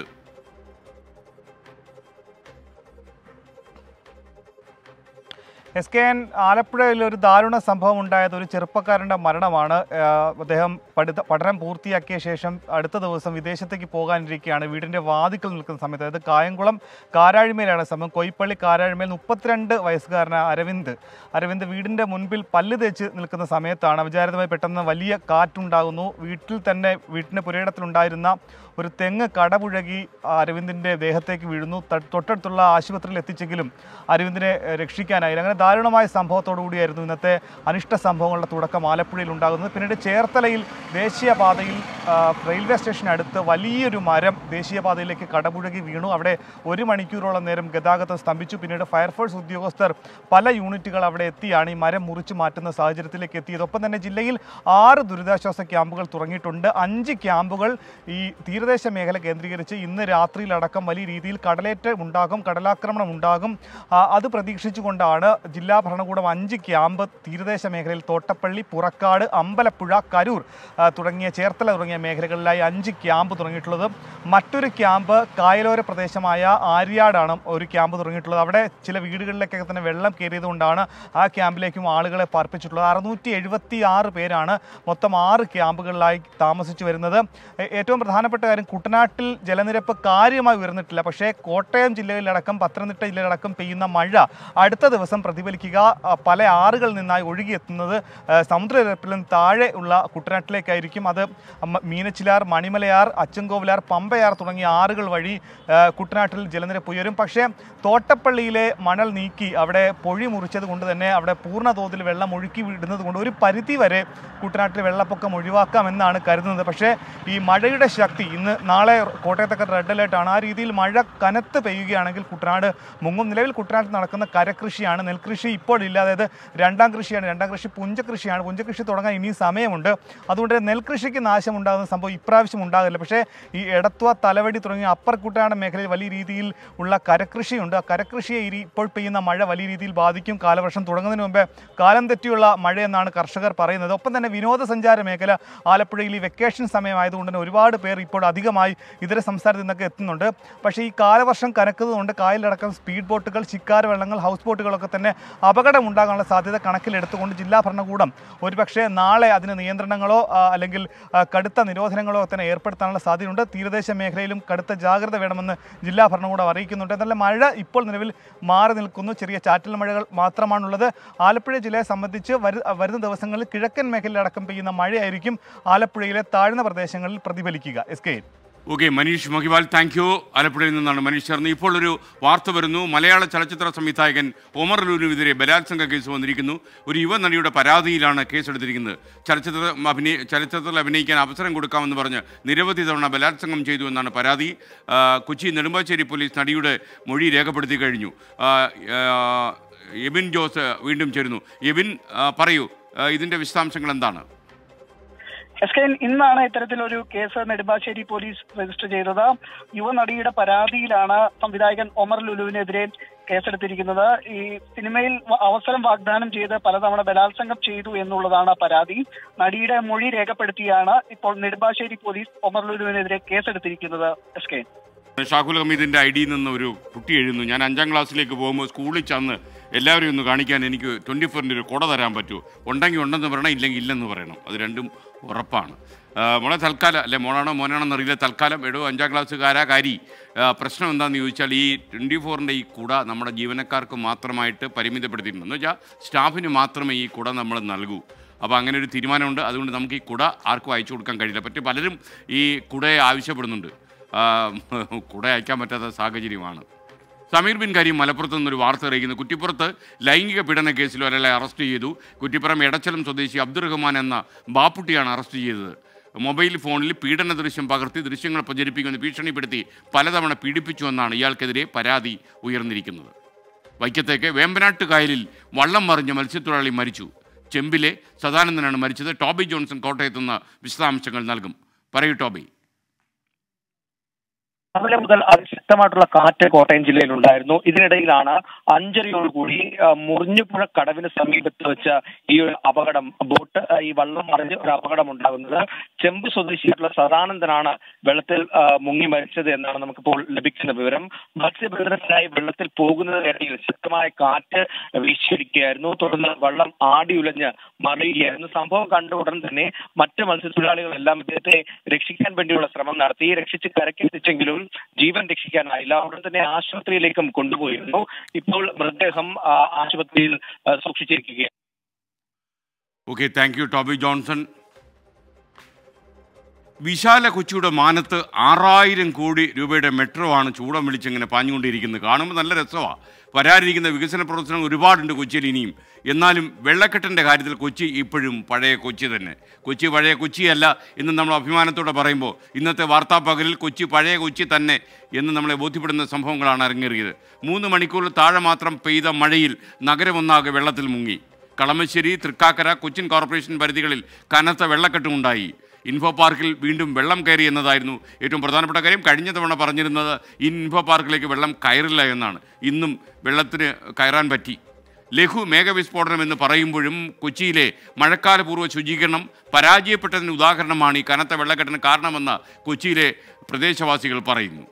എസ് കെ എൻ ആലപ്പുഴയിൽ ഒരു ദാരുണ സംഭവം ഉണ്ടായത് ഒരു ചെറുപ്പക്കാരൻ്റെ മരണമാണ് ആഹ് അദ്ദേഹം പഠിത്ത പഠനം പൂർത്തിയാക്കിയ ശേഷം അടുത്ത ദിവസം വിദേശത്തേക്ക് പോകാനിരിക്കുകയാണ് വീടിൻ്റെ വാതിക്കൽ നിൽക്കുന്ന സമയത്ത് അതായത് കായംകുളം കാരാഴ്മയിലാണ് സംഭവം കൊയ്പ്പള്ളി കാരാഴ്മയിൽ മുപ്പത്തിരണ്ട് വയസ്സുകാരനായ അരവിന്ദ് അരവിന്ദ് വീടിൻ്റെ മുൻപിൽ പല്ല് തേച്ച് നിൽക്കുന്ന സമയത്താണ് അവിചാരിതമായി പെട്ടെന്ന് വലിയ കാറ്റുണ്ടാകുന്നു വീട്ടിൽ തന്നെ വീട്ടിൻ്റെ പുരയിടത്തിലുണ്ടായിരുന്ന ഒരു തെങ്ങ് കടപുഴകി ആ അരവിന്ദിൻ്റെ ദേഹത്തേക്ക് വീഴുന്നു ത- തൊട്ടടുത്തുള്ള ആശുപത്രിയിൽ എത്തിച്ചെങ്കിലും അരവിന്ദിനെ ഏഹ്, രക്ഷിക്കാനായില്ല അങ്ങനെ ദാരുണമായ സംഭവത്തോടു കൂടിയായിരുന്നു ഇന്നത്തെ അനിഷ്ട സംഭവങ്ങളുടെ തുടക്കം ആലപ്പുഴയിൽ ഉണ്ടാകുന്നത് പിന്നീട് ചേർത്തലയിൽ ദേശീയപാതയിൽ ആ, റെയിൽവേ സ്റ്റേഷൻ അടുത്ത് വലിയൊരു മരം ദേശീയപാതയിലേക്ക് കടപുഴകി വീണു അവിടെ ഒരു മണിക്കൂറോളം നേരം ഗതാഗതം സ്തംഭിച്ചു പിന്നീട് ഫയർഫോഴ്സ് ഉദ്യോഗസ്ഥർ പല യൂണിറ്റുകൾ അവിടെ എത്തിയാണ് ഈ മരം മുറിച്ചു മാറ്റുന്ന സാഹചര്യത്തിലേക്ക് എത്തിയത് ഒപ്പം തന്നെ ജില്ലയിൽ ആറ് ദുരിതാശ്വാസ ക്യാമ്പുകൾ തുടങ്ങിയിട്ടുണ്ട് അഞ്ച് ക്യാമ്പുകൾ ഈ തീരദേശ മേഖല കേന്ദ്രീകരിച്ച് ഇന്ന് രാത്രിയിലടക്കം വലിയ രീതിയിൽ കടലേറ്റം ഉണ്ടാകും കടലാക്രമണം ഉണ്ടാകും ആ, അത് പ്രതീക്ഷിച്ചുകൊണ്ടാണ് ജില്ലാ ഭരണകൂടം അഞ്ച് ക്യാമ്പ് തീരദേശ മേഖലയിൽ തോട്ടപ്പള്ളി പുറക്കാട് അമ്പലപ്പുഴ കരൂർ ആ, തുടങ്ങിയ ചേർത്തല തുടങ്ങിയ മേഖലകളിലായി അഞ്ച് ക്യാമ്പ് തുടങ്ങിയിട്ടുള്ളത് മറ്റൊരു ക്യാമ്പ് കായലോര പ്രദേശമായ ആര്യാടാണ് ഒരു ക്യാമ്പ് തുടങ്ങിയിട്ടുള്ളത് അവിടെ ചില വീടുകളിലേക്കൊക്കെ തന്നെ വെള്ളം കയറിയതുകൊണ്ടാണ് ആ ക്യാമ്പിലേക്കും ആളുകളെ പാർപ്പിച്ചിട്ടുള്ളത് അറുന്നൂറ്റി എഴുപത്തി ആറ് പേരാണ് മൊത്തം ആറ് ക്യാമ്പുകളിലായി താമസിച്ചു വരുന്നത് ഏ- ഏറ്റവും പ്രധാനപ്പെട്ട കാര്യം കുട്ടനാട്ടിൽ ജലനിരപ്പ് കാര്യമായി ഉയർന്നിട്ടില്ല പക്ഷേ കോട്ടയം ജില്ലയിലടക്കം പത്തനംതിട്ട ജില്ലയിലടക്കം പെയ്യുന്ന മഴ അടുത്ത ദിവസം പ്രതിഫലിക്കുക ആ, പല ആറുകളിൽ നിന്നായി ഒഴുകിയെത്തുന്നത് ആ, സമുദ്രനിരപ്പിലും താഴെ ഉള്ള കുട്ടനാട്ടിലേക്കായിരിക്കും അത് മ- മീനച്ചിലാർ മണിമലയാർ അച്ചൻകോവിലാർ പമ്പയാർ തുടങ്ങിയ ആറുകൾ വഴി ആ, കുട്ടനാട്ടിൽ ജലനിരപ്പ് ഉയരും പക്ഷേ തോട്ടപ്പള്ളിയിലെ മണൽ നീക്കി അവിടെ പൊഴി മുറിച്ചത് കൊണ്ട് തന്നെ അവിടെ പൂർണ്ണ തോതിൽ വെള്ളം ഒഴുക്കി വിടുന്നത് കൊണ്ട് ഒരു പരിധി വരെ കുട്ടനാട്ടിൽ വെള്ളപ്പൊക്കം ഒഴിവാക്കാമെന്നാണ് കരുതുന്നത് പക്ഷേ ഈ മഴയുടെ ശക്തി ഇന്ന് നാളെ കോട്ടയത്തൊക്കെ റെഡ് അലേർട്ടാണ് ആ രീതിയിൽ മഴ കനത്ത് പെയ്യുകയാണെങ്കിൽ കുട്ടനാട് മുങ്ങും നിലവിൽ കുട്ടനാട്ടിൽ നടക്കുന്ന കരകൃഷിയാണ് നെൽകൃഷി ഇപ്പോൾ ഇല്ല അതായത് രണ്ടാം കൃഷിയാണ് രണ്ടാം കൃഷി പുഞ്ചകൃഷിയാണ് പുഞ്ചകൃഷി തുടങ്ങാൻ ഇനിയും സമയമുണ്ട് അതുകൊണ്ട് നെൽകൃഷിക്ക് നാശമുണ്ടാകുന്ന സംഭവം ഇപ്രാവശ്യം ഉണ്ടാകില്ല പക്ഷേ ഈ എടത്വ തലവടി തുടങ്ങിയ അപ്പർ കുട്ടനാട് മേഖലയിൽ വലിയ രീതിയിൽ ഉള്ള കരകൃഷിയുണ്ട് ആ കരകൃഷിയെ ഇനി ഇപ്പോൾ പെയ്യുന്ന മഴ വലിയ രീതിയിൽ ബാധിക്കും കാലവർഷം തുടങ്ങുന്നതിന് മുമ്പേ കാലം തെറ്റിയുള്ള മഴയെന്നാണ് കർഷകർ പറയുന്നത് ഒപ്പം തന്നെ വിനോദസഞ്ചാര മേഖല ആലപ്പുഴയിൽ ഈ വെക്കേഷൻ സമയമായതുകൊണ്ട് തന്നെ ഒരുപാട് പേർ ഇപ്പോൾ അധികമായി ഇതര സംസ്ഥാനത്ത് നിന്നൊക്കെ എത്തുന്നുണ്ട് പക്ഷേ ഈ കാലവർഷം കനക്കുന്നതുകൊണ്ട് കായലിലടക്കം സ്പീഡ് ബോട്ടുകൾ ശിക്കാര വെള്ളങ്ങൾ ഹൗസ് ബോട്ടുകളൊക്കെ തന്നെ അപകടം ഉണ്ടാകാനുള്ള സാധ്യത കണക്കിലെടുത്തുകൊണ്ട് ജില്ലാ ഭരണകൂടം ഒരുപക്ഷെ നാളെ അതിന് നിയന്ത്രണങ്ങളോ ആ, അല്ലെങ്കിൽ ആ, കടുത്ത നിരോധനങ്ങളോ തന്നെ ഏർപ്പെടുത്താനുള്ള സാധ്യതയുണ്ട് തീരദേശ മേഖലയിലും കടുത്ത ജാഗ്രത വേണമെന്ന് ജില്ലാ ഭരണകൂടം അറിയിക്കുന്നുണ്ട് എന്നാൽ മഴ ഇപ്പോൾ നിലവിൽ മാറി നിൽക്കുന്നു ചെറിയ ചാറ്റൽ മഴകൾ മാത്രമാണുള്ളത് ആലപ്പുഴ ജില്ലയെ സംബന്ധിച്ച് വരു വരുന്ന ദിവസങ്ങളിൽ കിഴക്കൻ മേഖലയിലടക്കം പെയ്യുന്ന മഴയായിരിക്കും ആലപ്പുഴയിലെ താഴ്ന്ന പ്രദേശങ്ങളിൽ പ്രതിഫലിക്കുക yes ok okay Maneesh Mahival thank you ആലപ്പുഴയിൽ നിന്നാണ് മനീഷ് ചേർന്ന് ഇപ്പോൾ ഒരു വാർത്ത വരുന്നു മലയാള ചലച്ചിത്ര സംവിധായകൻ ഒമർ ലുലുവിനെതിരെ ബലാത്സംഗ കേസ് വന്നിരിക്കുന്നു ഒരു യുവനടിയുടെ പരാതിയിലാണ് കേസെടുത്തിരിക്കുന്നത് ചലച്ചിത്ര അഭിനയ ചലച്ചിത്രത്തിൽ അഭിനയിക്കാൻ അവസരം കൊടുക്കാമെന്ന് പറഞ്ഞ് നിരവധി തവണ ബലാത്സംഗം ചെയ്തു എന്നാണ് പരാതി ആ, കൊച്ചി നെടുമ്പാശ്ശേരി പോലീസ് നടിയുടെ മൊഴി രേഖപ്പെടുത്തി കഴിഞ്ഞു ആ, ആ, എബിൻ ജോസ് വീണ്ടും ചേരുന്നു എബിൻ ആ, പറയൂ ആ, ഇതിൻ്റെ വിശദാംശങ്ങൾ എന്താണ് എസ് കെ ഇന്നാണ് ഇത്തരത്തിലൊരു കേസ് നെടുമ്പാശ്ശേരി പോലീസ് രജിസ്റ്റർ ചെയ്തത് യുവനടിയുടെ പരാതിയിലാണ് സംവിധായകൻ ഒമർ ലുലുവിനെതിരെ കേസെടുത്തിരിക്കുന്നത് ഈ സിനിമയിൽ വ- അവസരം വാഗ്ദാനം ചെയ്ത് പലതവണ ബലാത്സംഗം ചെയ്തു എന്നുള്ളതാണ് പരാതി നടിയുടെ മൊഴി രേഖപ്പെടുത്തിയാണ് ഇപ്പോൾ നെടുമ്പാശ്ശേരി പോലീസ് ഒമർ ലുലുവിനെതിരെ കേസെടുത്തിരിക്കുന്നത് എസ് കെ ഷാഹുൽ ഹമീദിന്റെ ഐ ഡിയിൽ നിന്ന് ഒരു കുട്ടി എഴുതുന്നു ഞാൻ അഞ്ചാം ക്ലാസ്സിലേക്ക് പോകുമ്പോൾ സ്കൂളിൽ ചെന്ന് എല്ലാവരെയും ഒന്ന് കാണിക്കാൻ എനിക്ക് ട്വൻറ്റി ഫോറിൻ്റെ ഒരു കുട തരാൻ പറ്റുമോ ഉണ്ടെങ്കിൽ ഉണ്ടെന്ന് പറയണം ഇല്ലെങ്കിൽ ഇല്ലെന്ന് പറയണം അത് രണ്ടും ഉറപ്പാണ് ആ, മോളെ തൽക്കാലം അല്ലെ മോളാണോ മോനാണോ എന്നറിയില്ല തൽക്കാലം എടോ അഞ്ചാം ക്ലാസ്സുകാരാ കാരി ആ, പ്രശ്നം എന്താണെന്ന് ചോദിച്ചാൽ ഈ ട്വൻറ്റി ഫോറിൻ്റെ ഈ കുട നമ്മുടെ ജീവനക്കാർക്ക് മാത്രമായിട്ട് പരിമിതപ്പെടുത്തിയിട്ടുണ്ട് എന്ന് വെച്ചാൽ സ്റ്റാഫിന് മാത്രമേ ഈ കുട നമ്മൾ നൽകൂ അപ്പോൾ അങ്ങനെ ഒരു തീരുമാനമുണ്ട് അതുകൊണ്ട് നമുക്ക് ഈ കുട ആർക്കും അയച്ചു കൊടുക്കാൻ കഴിയില്ല പറ്റി പലരും ഈ കുടയെ ആവശ്യപ്പെടുന്നുണ്ട് ആ, കുട അയക്കാൻ പറ്റാത്ത സാഹചര്യമാണ് സമീർ ബിൻ കരീം മലപ്പുറത്ത് നിന്നൊരു വാർത്ത അറിയിക്കുന്നു കുറ്റിപ്പുറത്ത് ലൈംഗിക പീഡന കേസിൽ ഒരാളെ അറസ്റ്റ് ചെയ്തു കുറ്റിപ്പുറം എടച്ചലം സ്വദേശി അബ്ദുറഹ്മാൻ എന്ന ബാപ്പുട്ടിയാണ് അറസ്റ്റ് ചെയ്തത് മൊബൈൽ ഫോണിൽ പീഡന ദൃശ്യം പകർത്തി ദൃശ്യങ്ങൾ പ്രചരിപ്പിക്കുമെന്ന് ഭീഷണിപ്പെടുത്തി പലതവണ പീഡിപ്പിച്ചുവെന്നാണ് ഇയാൾക്കെതിരെ പരാതി ഉയർന്നിരിക്കുന്നത് വൈക്കത്തേക്ക് വേമ്പനാട്ട് കായലിൽ വള്ളം മറിഞ്ഞ മത്സ്യത്തൊഴിലാളി മരിച്ചു ചെമ്പിലെ സദാനന്ദനാണ് മരിച്ചത് ടോബി ജോൺസൺ കോട്ടയത്ത് നിന്ന് വിശദാംശങ്ങൾ നൽകും പറയൂ ടോബി രാവിലെ മുതൽ അതിശക്തമായിട്ടുള്ള കാറ്റ് കോട്ടയം ജില്ലയിൽ ഉണ്ടായിരുന്നു ഇതിനിടയിലാണ് അഞ്ചരയോടുകൂടി ആ, മുറിഞ്ഞുപുഴ കടവിന് സമീപത്ത് വെച്ച് ഈ ഒരു അപകടം ബോട്ട് ആ, ഈ വള്ളം മറിഞ്ഞ് ഒരു അപകടം ഉണ്ടാകുന്നത് ചെമ്പ് സ്വദേശിയായിട്ടുള്ള സദാനന്ദനാണ് വെള്ളത്തിൽ ആ, മുങ്ങി മരിച്ചത് എന്നാണ് നമുക്കിപ്പോൾ ലഭിക്കുന്ന വിവരം മത്സ്യബന്ധനത്തിനായി വെള്ളത്തിൽ പോകുന്നതിനിടയിൽ ശക്തമായ കാറ്റ് വീശിയടിക്കുകയായിരുന്നു തുടർന്ന് വള്ളം ആടി ഉലഞ്ഞ് മറിയുകയായിരുന്നു സംഭവം കണ്ട ഉടൻ തന്നെ മറ്റ് മത്സ്യത്തൊഴിലാളികളെല്ലാം ഇദ്ദേഹത്തെ രക്ഷിക്കാൻ വേണ്ടിയുള്ള ശ്രമം നടത്തി രക്ഷിച്ച് കരക്കെത്തിച്ചെങ്കിലും ജീവൻ രക്ഷിക്കാനായില്ല ഉടൻ തന്നെ ആശുപത്രിയിലേക്കും കൊണ്ടുപോയിരുന്നു ഇപ്പോൾ മൃതദേഹം ആ, ആശുപത്രിയിൽ ആ, സൂക്ഷിച്ചിരിക്കുകയാണ് okay thank you Toby Johnson വിശാല കൊച്ചിയുടെ മാനത്ത് ആറായിരം കോടി രൂപയുടെ മെട്രോ ആണ് ചൂടം വിളിച്ചിങ്ങനെ പാഞ്ഞുകൊണ്ടിരിക്കുന്നത് കാണുമ്പോൾ നല്ല രസമാണ് വരാനിരിക്കുന്ന വികസന പ്രവർത്തനങ്ങൾ ഒരുപാടുണ്ട് കൊച്ചിയിൽ ഇനിയും എന്നാലും വെള്ളക്കെട്ടിൻ്റെ കാര്യത്തിൽ കൊച്ചി ഇപ്പോഴും പഴയ കൊച്ചി തന്നെ കൊച്ചി പഴയ കൊച്ചിയല്ല എന്ന് നമ്മൾ അഭിമാനത്തോടെ പറയുമ്പോൾ ഇന്നത്തെ വാർത്താ പകലിൽ കൊച്ചി പഴയ കൊച്ചി തന്നെ എന്ന് നമ്മളെ ബോധ്യപ്പെടുന്ന സംഭവങ്ങളാണ് അരങ്ങേറിയത് മൂന്ന് മണിക്കൂറിൽ താഴെ മാത്രം പെയ്ത മഴയിൽ നഗരമൊന്നാകെ വെള്ളത്തിൽ മുങ്ങി കളമശ്ശേരി തൃക്കാക്കര കൊച്ചിൻ കോർപ്പറേഷൻ പരിധികളിൽ കനത്ത വെള്ളക്കെട്ടുമുണ്ടായി ഇൻഫോ പാർക്കിൽ വീണ്ടും വെള്ളം കയറി എന്നതായിരുന്നു ഏറ്റവും പ്രധാനപ്പെട്ട കാര്യം കഴിഞ്ഞ തവണ പറഞ്ഞിരുന്നത് ഈ ഇൻഫോ പാർക്കിലേക്ക് വെള്ളം കയറില്ല എന്നാണ് ഇന്നും വെള്ളത്തിന് കയറാൻ പറ്റി ലഘു മേഘവിസ്ഫോടനം എന്ന് പറയുമ്പോഴും കൊച്ചിയിലെ മഴക്കാലപൂർവ്വ ശുചീകരണം പരാജയപ്പെട്ടതിന് ഉദാഹരണമാണ് ഈ കനത്ത വെള്ളക്കെട്ടിന് കാരണമെന്ന് കൊച്ചിയിലെ പ്രദേശവാസികൾ പറയുന്നു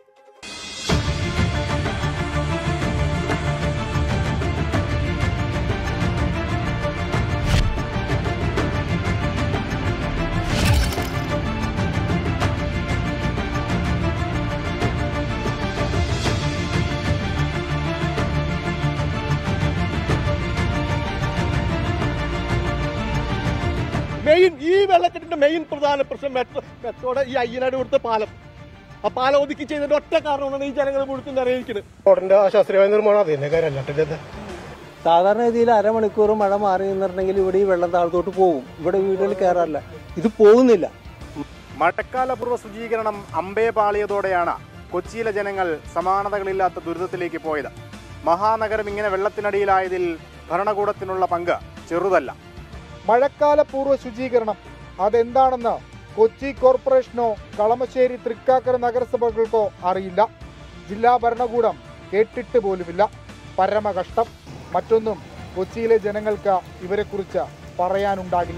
മെയിൻ ഈ വെള്ളക്കെട്ടിന്റെ മെയിൻ പ്രധാന പ്രശ്നം മെട്രോ മെട്രോയുടെ ഈ അയ്യനാട് കൊടുത്ത പാലം ആ പാലം ഒതുക്കി ചെയ്തതിന്റെ ഒറ്റ കാരണമാണ് ഈ ജനങ്ങൾ മുഴുവൻ അറിയിക്കുന്നത് റോഡിന്റെ ശാസ്ത്രീയമായ നിർമ്മാണം അത് തന്നെ കാര്യമല്ല സാധാരണ രീതിയിൽ അരമണിക്കൂർ മഴ മാറി നിന്നിട്ടുണ്ടെങ്കിൽ ഇവിടെ ഈ വെള്ളം താഴത്തോട്ട് പോകും ഇവിടെ വീടുകളിൽ കയറാറില്ല ഇത് പോകുന്നില്ല മഴക്കാലപൂർവ്വ ശുചീകരണം അമ്പേ പാളിയതോടെയാണ് കൊച്ചിയിലെ ജനങ്ങൾ സമാനതകളില്ലാത്ത ദുരിതത്തിലേക്ക് പോയത് മഹാനഗരം ഇങ്ങനെ വെള്ളത്തിനടിയിലായതിൽ ഭരണകൂടത്തിനുള്ള പങ്ക് ചെറുതല്ല മഴക്കാല പൂർവ്വ ശുചീകരണം അതെന്താണെന്ന് കൊച്ചി കോർപ്പറേഷനോ കളമശ്ശേരി തൃക്കാക്കര നഗരസഭകൾക്കോ അറിയില്ല ജില്ലാ ഭരണകൂടം കേട്ടിട്ട് പോലുമില്ല പരമകഷ്ടം മറ്റൊന്നും കൊച്ചിയിലെ ജനങ്ങൾക്ക് ഇവരെക്കുറിച്ച് പറയാനുണ്ടാകില്ല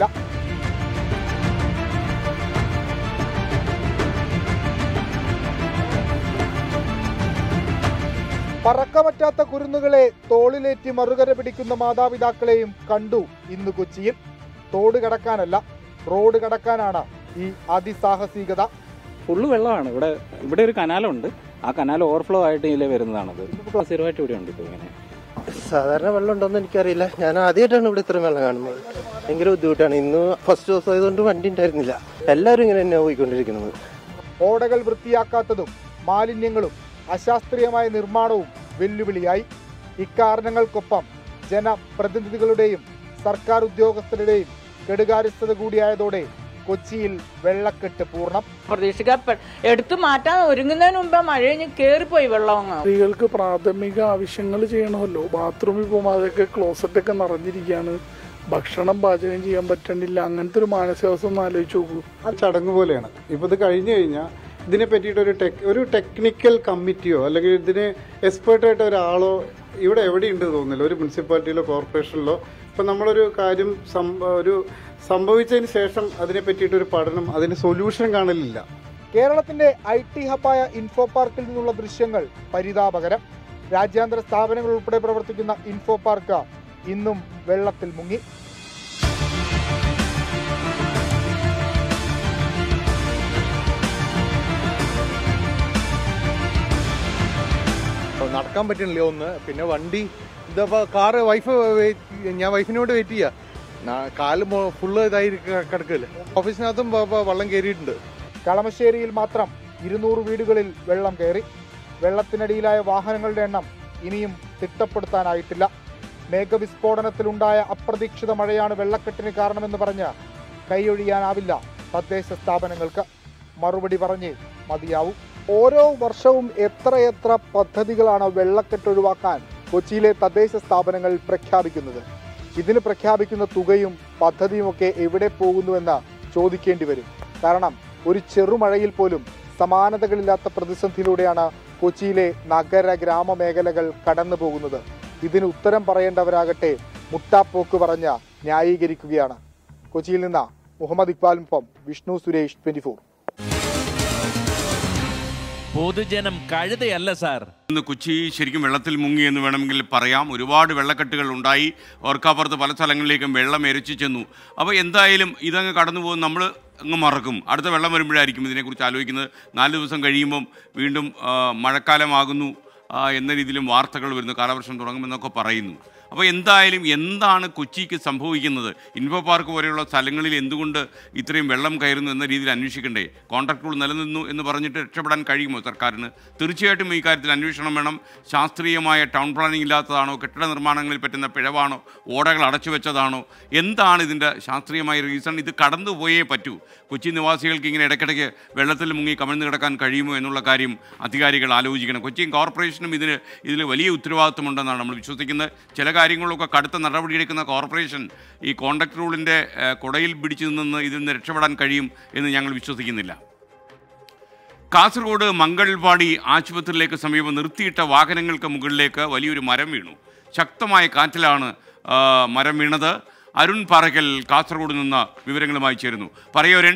പറക്കമറ്റാത്ത കുരുന്നുകളെ തോളിലേറ്റി മറുകര പിടിക്കുന്ന മാതാപിതാക്കളെയും കണ്ടു ഇന്ന് കൊച്ചിയിൽ തോട് കടക്കാനല്ല റോഡ് കടക്കാനാണ് ഈ അതിസാഹസികത ഫുള്ള് വെള്ളമാണ് ഇവിടെ ഇവിടെ ഒരു കനാലുണ്ട് ആ കനാൽ ഓവർഫ്ലോ ആയിട്ട് ഇതിലെ വരുന്നതാണത് സ്ഥിരമായിട്ട് ഇവിടെ ഉണ്ട് ഇപ്പോൾ ഇങ്ങനെ സാധാരണ വെള്ളം ഉണ്ടോന്ന് എനിക്കറിയില്ല ഞാൻ ആദ്യമായിട്ടാണ് ഇവിടെ ഇത്രയും വെള്ളം കാണുന്നത് ഭയങ്കര ബുദ്ധിമുട്ടാണ് ഇന്ന് ഫസ്റ്റ് ദിവസം ആയതുകൊണ്ട് വണ്ടി ഉണ്ടായിരുന്നില്ല എല്ലാവരും ഇങ്ങനെ തന്നെ പോയിക്കൊണ്ടിരിക്കുന്നത് ഓടകൾ വൃത്തിയാക്കാത്തതും മാലിന്യങ്ങളും അശാസ്ത്രീയമായ നിർമ്മാണവും വെല്ലുവിളിയായി ഇക്കാരണങ്ങൾക്കൊപ്പം ജനപ്രതിനിധികളുടെയും സർക്കാർ ഉദ്യോഗസ്ഥരുടെയും കെടുകാര്യസ്ഥത കൂടിയായതോടെ കൊച്ചിയിൽ വെള്ളക്കെട്ട് പൂർണ്ണം പ്രതീക്ഷിക്ക എടുത്തു മാറ്റാൻ ഒരുങ്ങുന്നതിന് മുമ്പ് മഴ കഴിഞ്ഞ് കേറിപ്പോയി വെള്ളം അങ്ങ് സ്ത്രീകൾക്ക് പ്രാഥമിക ആവശ്യങ്ങൾ ചെയ്യണമല്ലോ ബാത്റൂമിൽ പോകുമ്പോൾ അതൊക്കെ ക്ലോസറ്റ് ഒക്കെ നിറഞ്ഞിരിക്കുകയാണ് ഭക്ഷണം പാചകം ചെയ്യാൻ പറ്റണില്ല അങ്ങനത്തെ ഒരു മാനസികാവസ്ഥ ഒന്ന് ആലോചിച്ച് നോക്കൂ ആ ചടങ്ങ് പോലെയാണ് ഇപ്പോൾ ഇത് കഴിഞ്ഞു കഴിഞ്ഞാൽ ഇതിനെ പറ്റിയിട്ട് ഒരു ടെക് ഒരു ടെക്നിക്കൽ കമ്മിറ്റിയോ അല്ലെങ്കിൽ ഇതിന് എക്സ്പേർട്ടായിട്ട് ഒരാളോ ഇവിടെ എവിടെയുണ്ട് തോന്നുന്നില്ല ഒരു മുനിസിപ്പാലിറ്റിയിലോ കോർപ്പറേഷനിലോ ഇപ്പം നമ്മളൊരു കാര്യം സംഭ ഒരു സംഭവിച്ചതിന് ശേഷം അതിനെ പറ്റിയിട്ട് ഒരു പഠനം അതിന് സൊല്യൂഷൻ കാണലില്ല കേരളത്തിന്റെ ഐ ടി ഹബായ ഇൻഫോ പാർക്കിൽ നിന്നുള്ള ദൃശ്യങ്ങൾ പരിതാപകരം രാജ്യാന്തര സ്ഥാപനങ്ങൾ ഉൾപ്പെടെ പ്രവർത്തിക്കുന്ന ഇൻഫോ പാർക്ക് ഇന്നും വെള്ളത്തിൽ മുങ്ങി നടക്കാൻ പറ്റണില്ല ഒന്ന് പിന്നെ വണ്ടി ഇതപ്പോ കാറ് വൈഫ് ഞാൻ വൈഫിനോട് വെയിറ്റ് ചെയ്യാ നാ- കാല് മൊ- ഫുള്ള് ഇതായി കിടക്കല്ലേ ഓഫീസിനകത്തും വ- വ- വെള്ളം കയറിയിട്ടുണ്ട് കളമശ്ശേരിയിൽ മാത്രം ഇരുന്നൂറ് വീടുകളിൽ വെള്ളം കയറി വെള്ളത്തിനടിയിലായ വാഹനങ്ങളുടെ എണ്ണം ഇനിയും തിട്ടപ്പെടുത്താനായിട്ടില്ല മേഘവിസ്ഫോടനത്തിലുണ്ടായ അപ്രതീക്ഷിത മഴയാണ് വെള്ളക്കെട്ടിന് കാരണമെന്ന് പറഞ്ഞ് കൈയൊഴിയാനാവില്ല തദ്ദേശ സ്ഥാപനങ്ങൾക്ക് മറുപടി പറഞ്ഞ് മതിയാവും ഓരോ വർഷവും എത്രയെത്ര പദ്ധതികളാണ് വെള്ളക്കെട്ട് ഒഴിവാക്കാൻ കൊച്ചിയിലെ തദ്ദേശ സ്ഥാപനങ്ങൾ പ്രഖ്യാപിക്കുന്നത് ഇതിന് പ്രഖ്യാപിക്കുന്ന തുകയും പദ്ധതിയുമൊക്കെ എവിടെ പോകുന്നുവെന്ന് ചോദിക്കേണ്ടി വരും കാരണം ഒരു ചെറുമഴയിൽ പോലും സമാനതകളില്ലാത്ത പ്രതിസന്ധിയിലൂടെയാണ് കൊച്ചിയിലെ നഗര ഗ്രാമ മേഖലകൾ കടന്നു പോകുന്നത് ഇതിന് ഉത്തരം പറയേണ്ടവരാകട്ടെ മുട്ടാപ്പോക്ക് പറഞ്ഞ് ന്യായീകരിക്കുകയാണ് കൊച്ചിയിൽ നിന്ന് മുഹമ്മദ് ഇക്ബാലിനൊപ്പം വിഷ്ണു സുരേഷ് ട്വന്റി ഫോർ പൊതുജനം കഴുതയല്ല സാർ ഇന്ന് കൊച്ചി ശരിക്കും വെള്ളത്തിൽ മുങ്ങി എന്ന് വേണമെങ്കിൽ പറയാം ഒരുപാട് വെള്ളക്കെട്ടുകൾ ഉണ്ടായി ഓർക്കാപ്പുറത്ത് പല സ്ഥലങ്ങളിലേക്കും വെള്ളം എരച്ചു ചെന്നു അപ്പോൾ എന്തായാലും ഇതങ്ങ് കടന്നു പോകും നമ്മൾ അങ്ങ് മറക്കും അടുത്ത വെള്ളം വരുമ്പോഴായിരിക്കും ഇതിനെക്കുറിച്ച് ആലോചിക്കുന്നത് നാല് ദിവസം കഴിയുമ്പം വീണ്ടും ആ, മഴക്കാലമാകുന്നു ആ, എന്ന രീതിയിലും വാർത്തകൾ വരുന്നു കാലവർഷം തുടങ്ങുമെന്നൊക്കെ പറയുന്നു അപ്പോൾ എന്തായാലും എന്താണ് കൊച്ചിക്ക് സംഭവിക്കുന്നത് ഇൻഫോ പാർക്ക് പോലെയുള്ള സ്ഥലങ്ങളിൽ എന്തുകൊണ്ട് ഇത്രയും വെള്ളം കയറുന്നു എന്ന രീതിയിൽ അന്വേഷിക്കണ്ടേ കോൺട്രാക്ട് റൂൾ നിലനിന്നു എന്ന് പറഞ്ഞിട്ട് രക്ഷപ്പെടാൻ കഴിയുമോ സർക്കാരിന് തീർച്ചയായിട്ടും ഈ കാര്യത്തിൽ അന്വേഷണം വേണം ശാസ്ത്രീയമായ ടൗൺ പ്ലാനിംഗ് ഇല്ലാത്തതാണോ കെട്ടിട നിർമ്മാണങ്ങളിൽ പറ്റുന്ന പിഴവാണോ ഓടകൾ അടച്ചു വെച്ചതാണോ എന്താണ് ഇതിൻ്റെ ശാസ്ത്രീയമായ റീസൺ ഇത് കടന്നുപോയേ പറ്റൂ കൊച്ചി നിവാസികൾക്ക് ഇങ്ങനെ ഇടയ്ക്കിടയ്ക്ക് വെള്ളത്തിൽ മുങ്ങി കമിഴ്ന്നു കിടക്കാൻ കഴിയുമോ എന്നുള്ള കാര്യം അധികാരികൾ ആലോചിക്കണം കൊച്ചി കോർപ്പറേഷനും ഇതിന് ഇതിൽ വലിയ ഉത്തരവാദിത്വമുണ്ടെന്നാണ് നമ്മൾ വിശ്വസിക്കുന്നത് ചില കാര്യങ്ങളിലൊക്കെ കടുത്ത നടപടിയെടുക്കുന്ന കോർപ്പറേഷൻ ഈ കോണ്ടക്ട് റൂളിൻ്റെ കുടയിൽ പിടിച്ചു നിന്ന് ഇതിൽ നിന്ന് രക്ഷപ്പെടാൻ കഴിയും എന്ന് ഞങ്ങൾ വിശ്വസിക്കുന്നില്ല കാസർഗോഡ് മംഗൾവാടി ആശുപത്രിയിലേക്ക് സമീപം നിർത്തിയിട്ട വാഹനങ്ങൾക്ക് മുകളിലേക്ക് വലിയൊരു മരം വീണു ശക്തമായ കാറ്റിലാണ് ആ, മരം വീണത് അരുൺ പാറയ്ക്കൽ കാസർഗോഡ് നിന്ന് വിവരങ്ങളുമായി ചേരുന്നു പറയോരൻ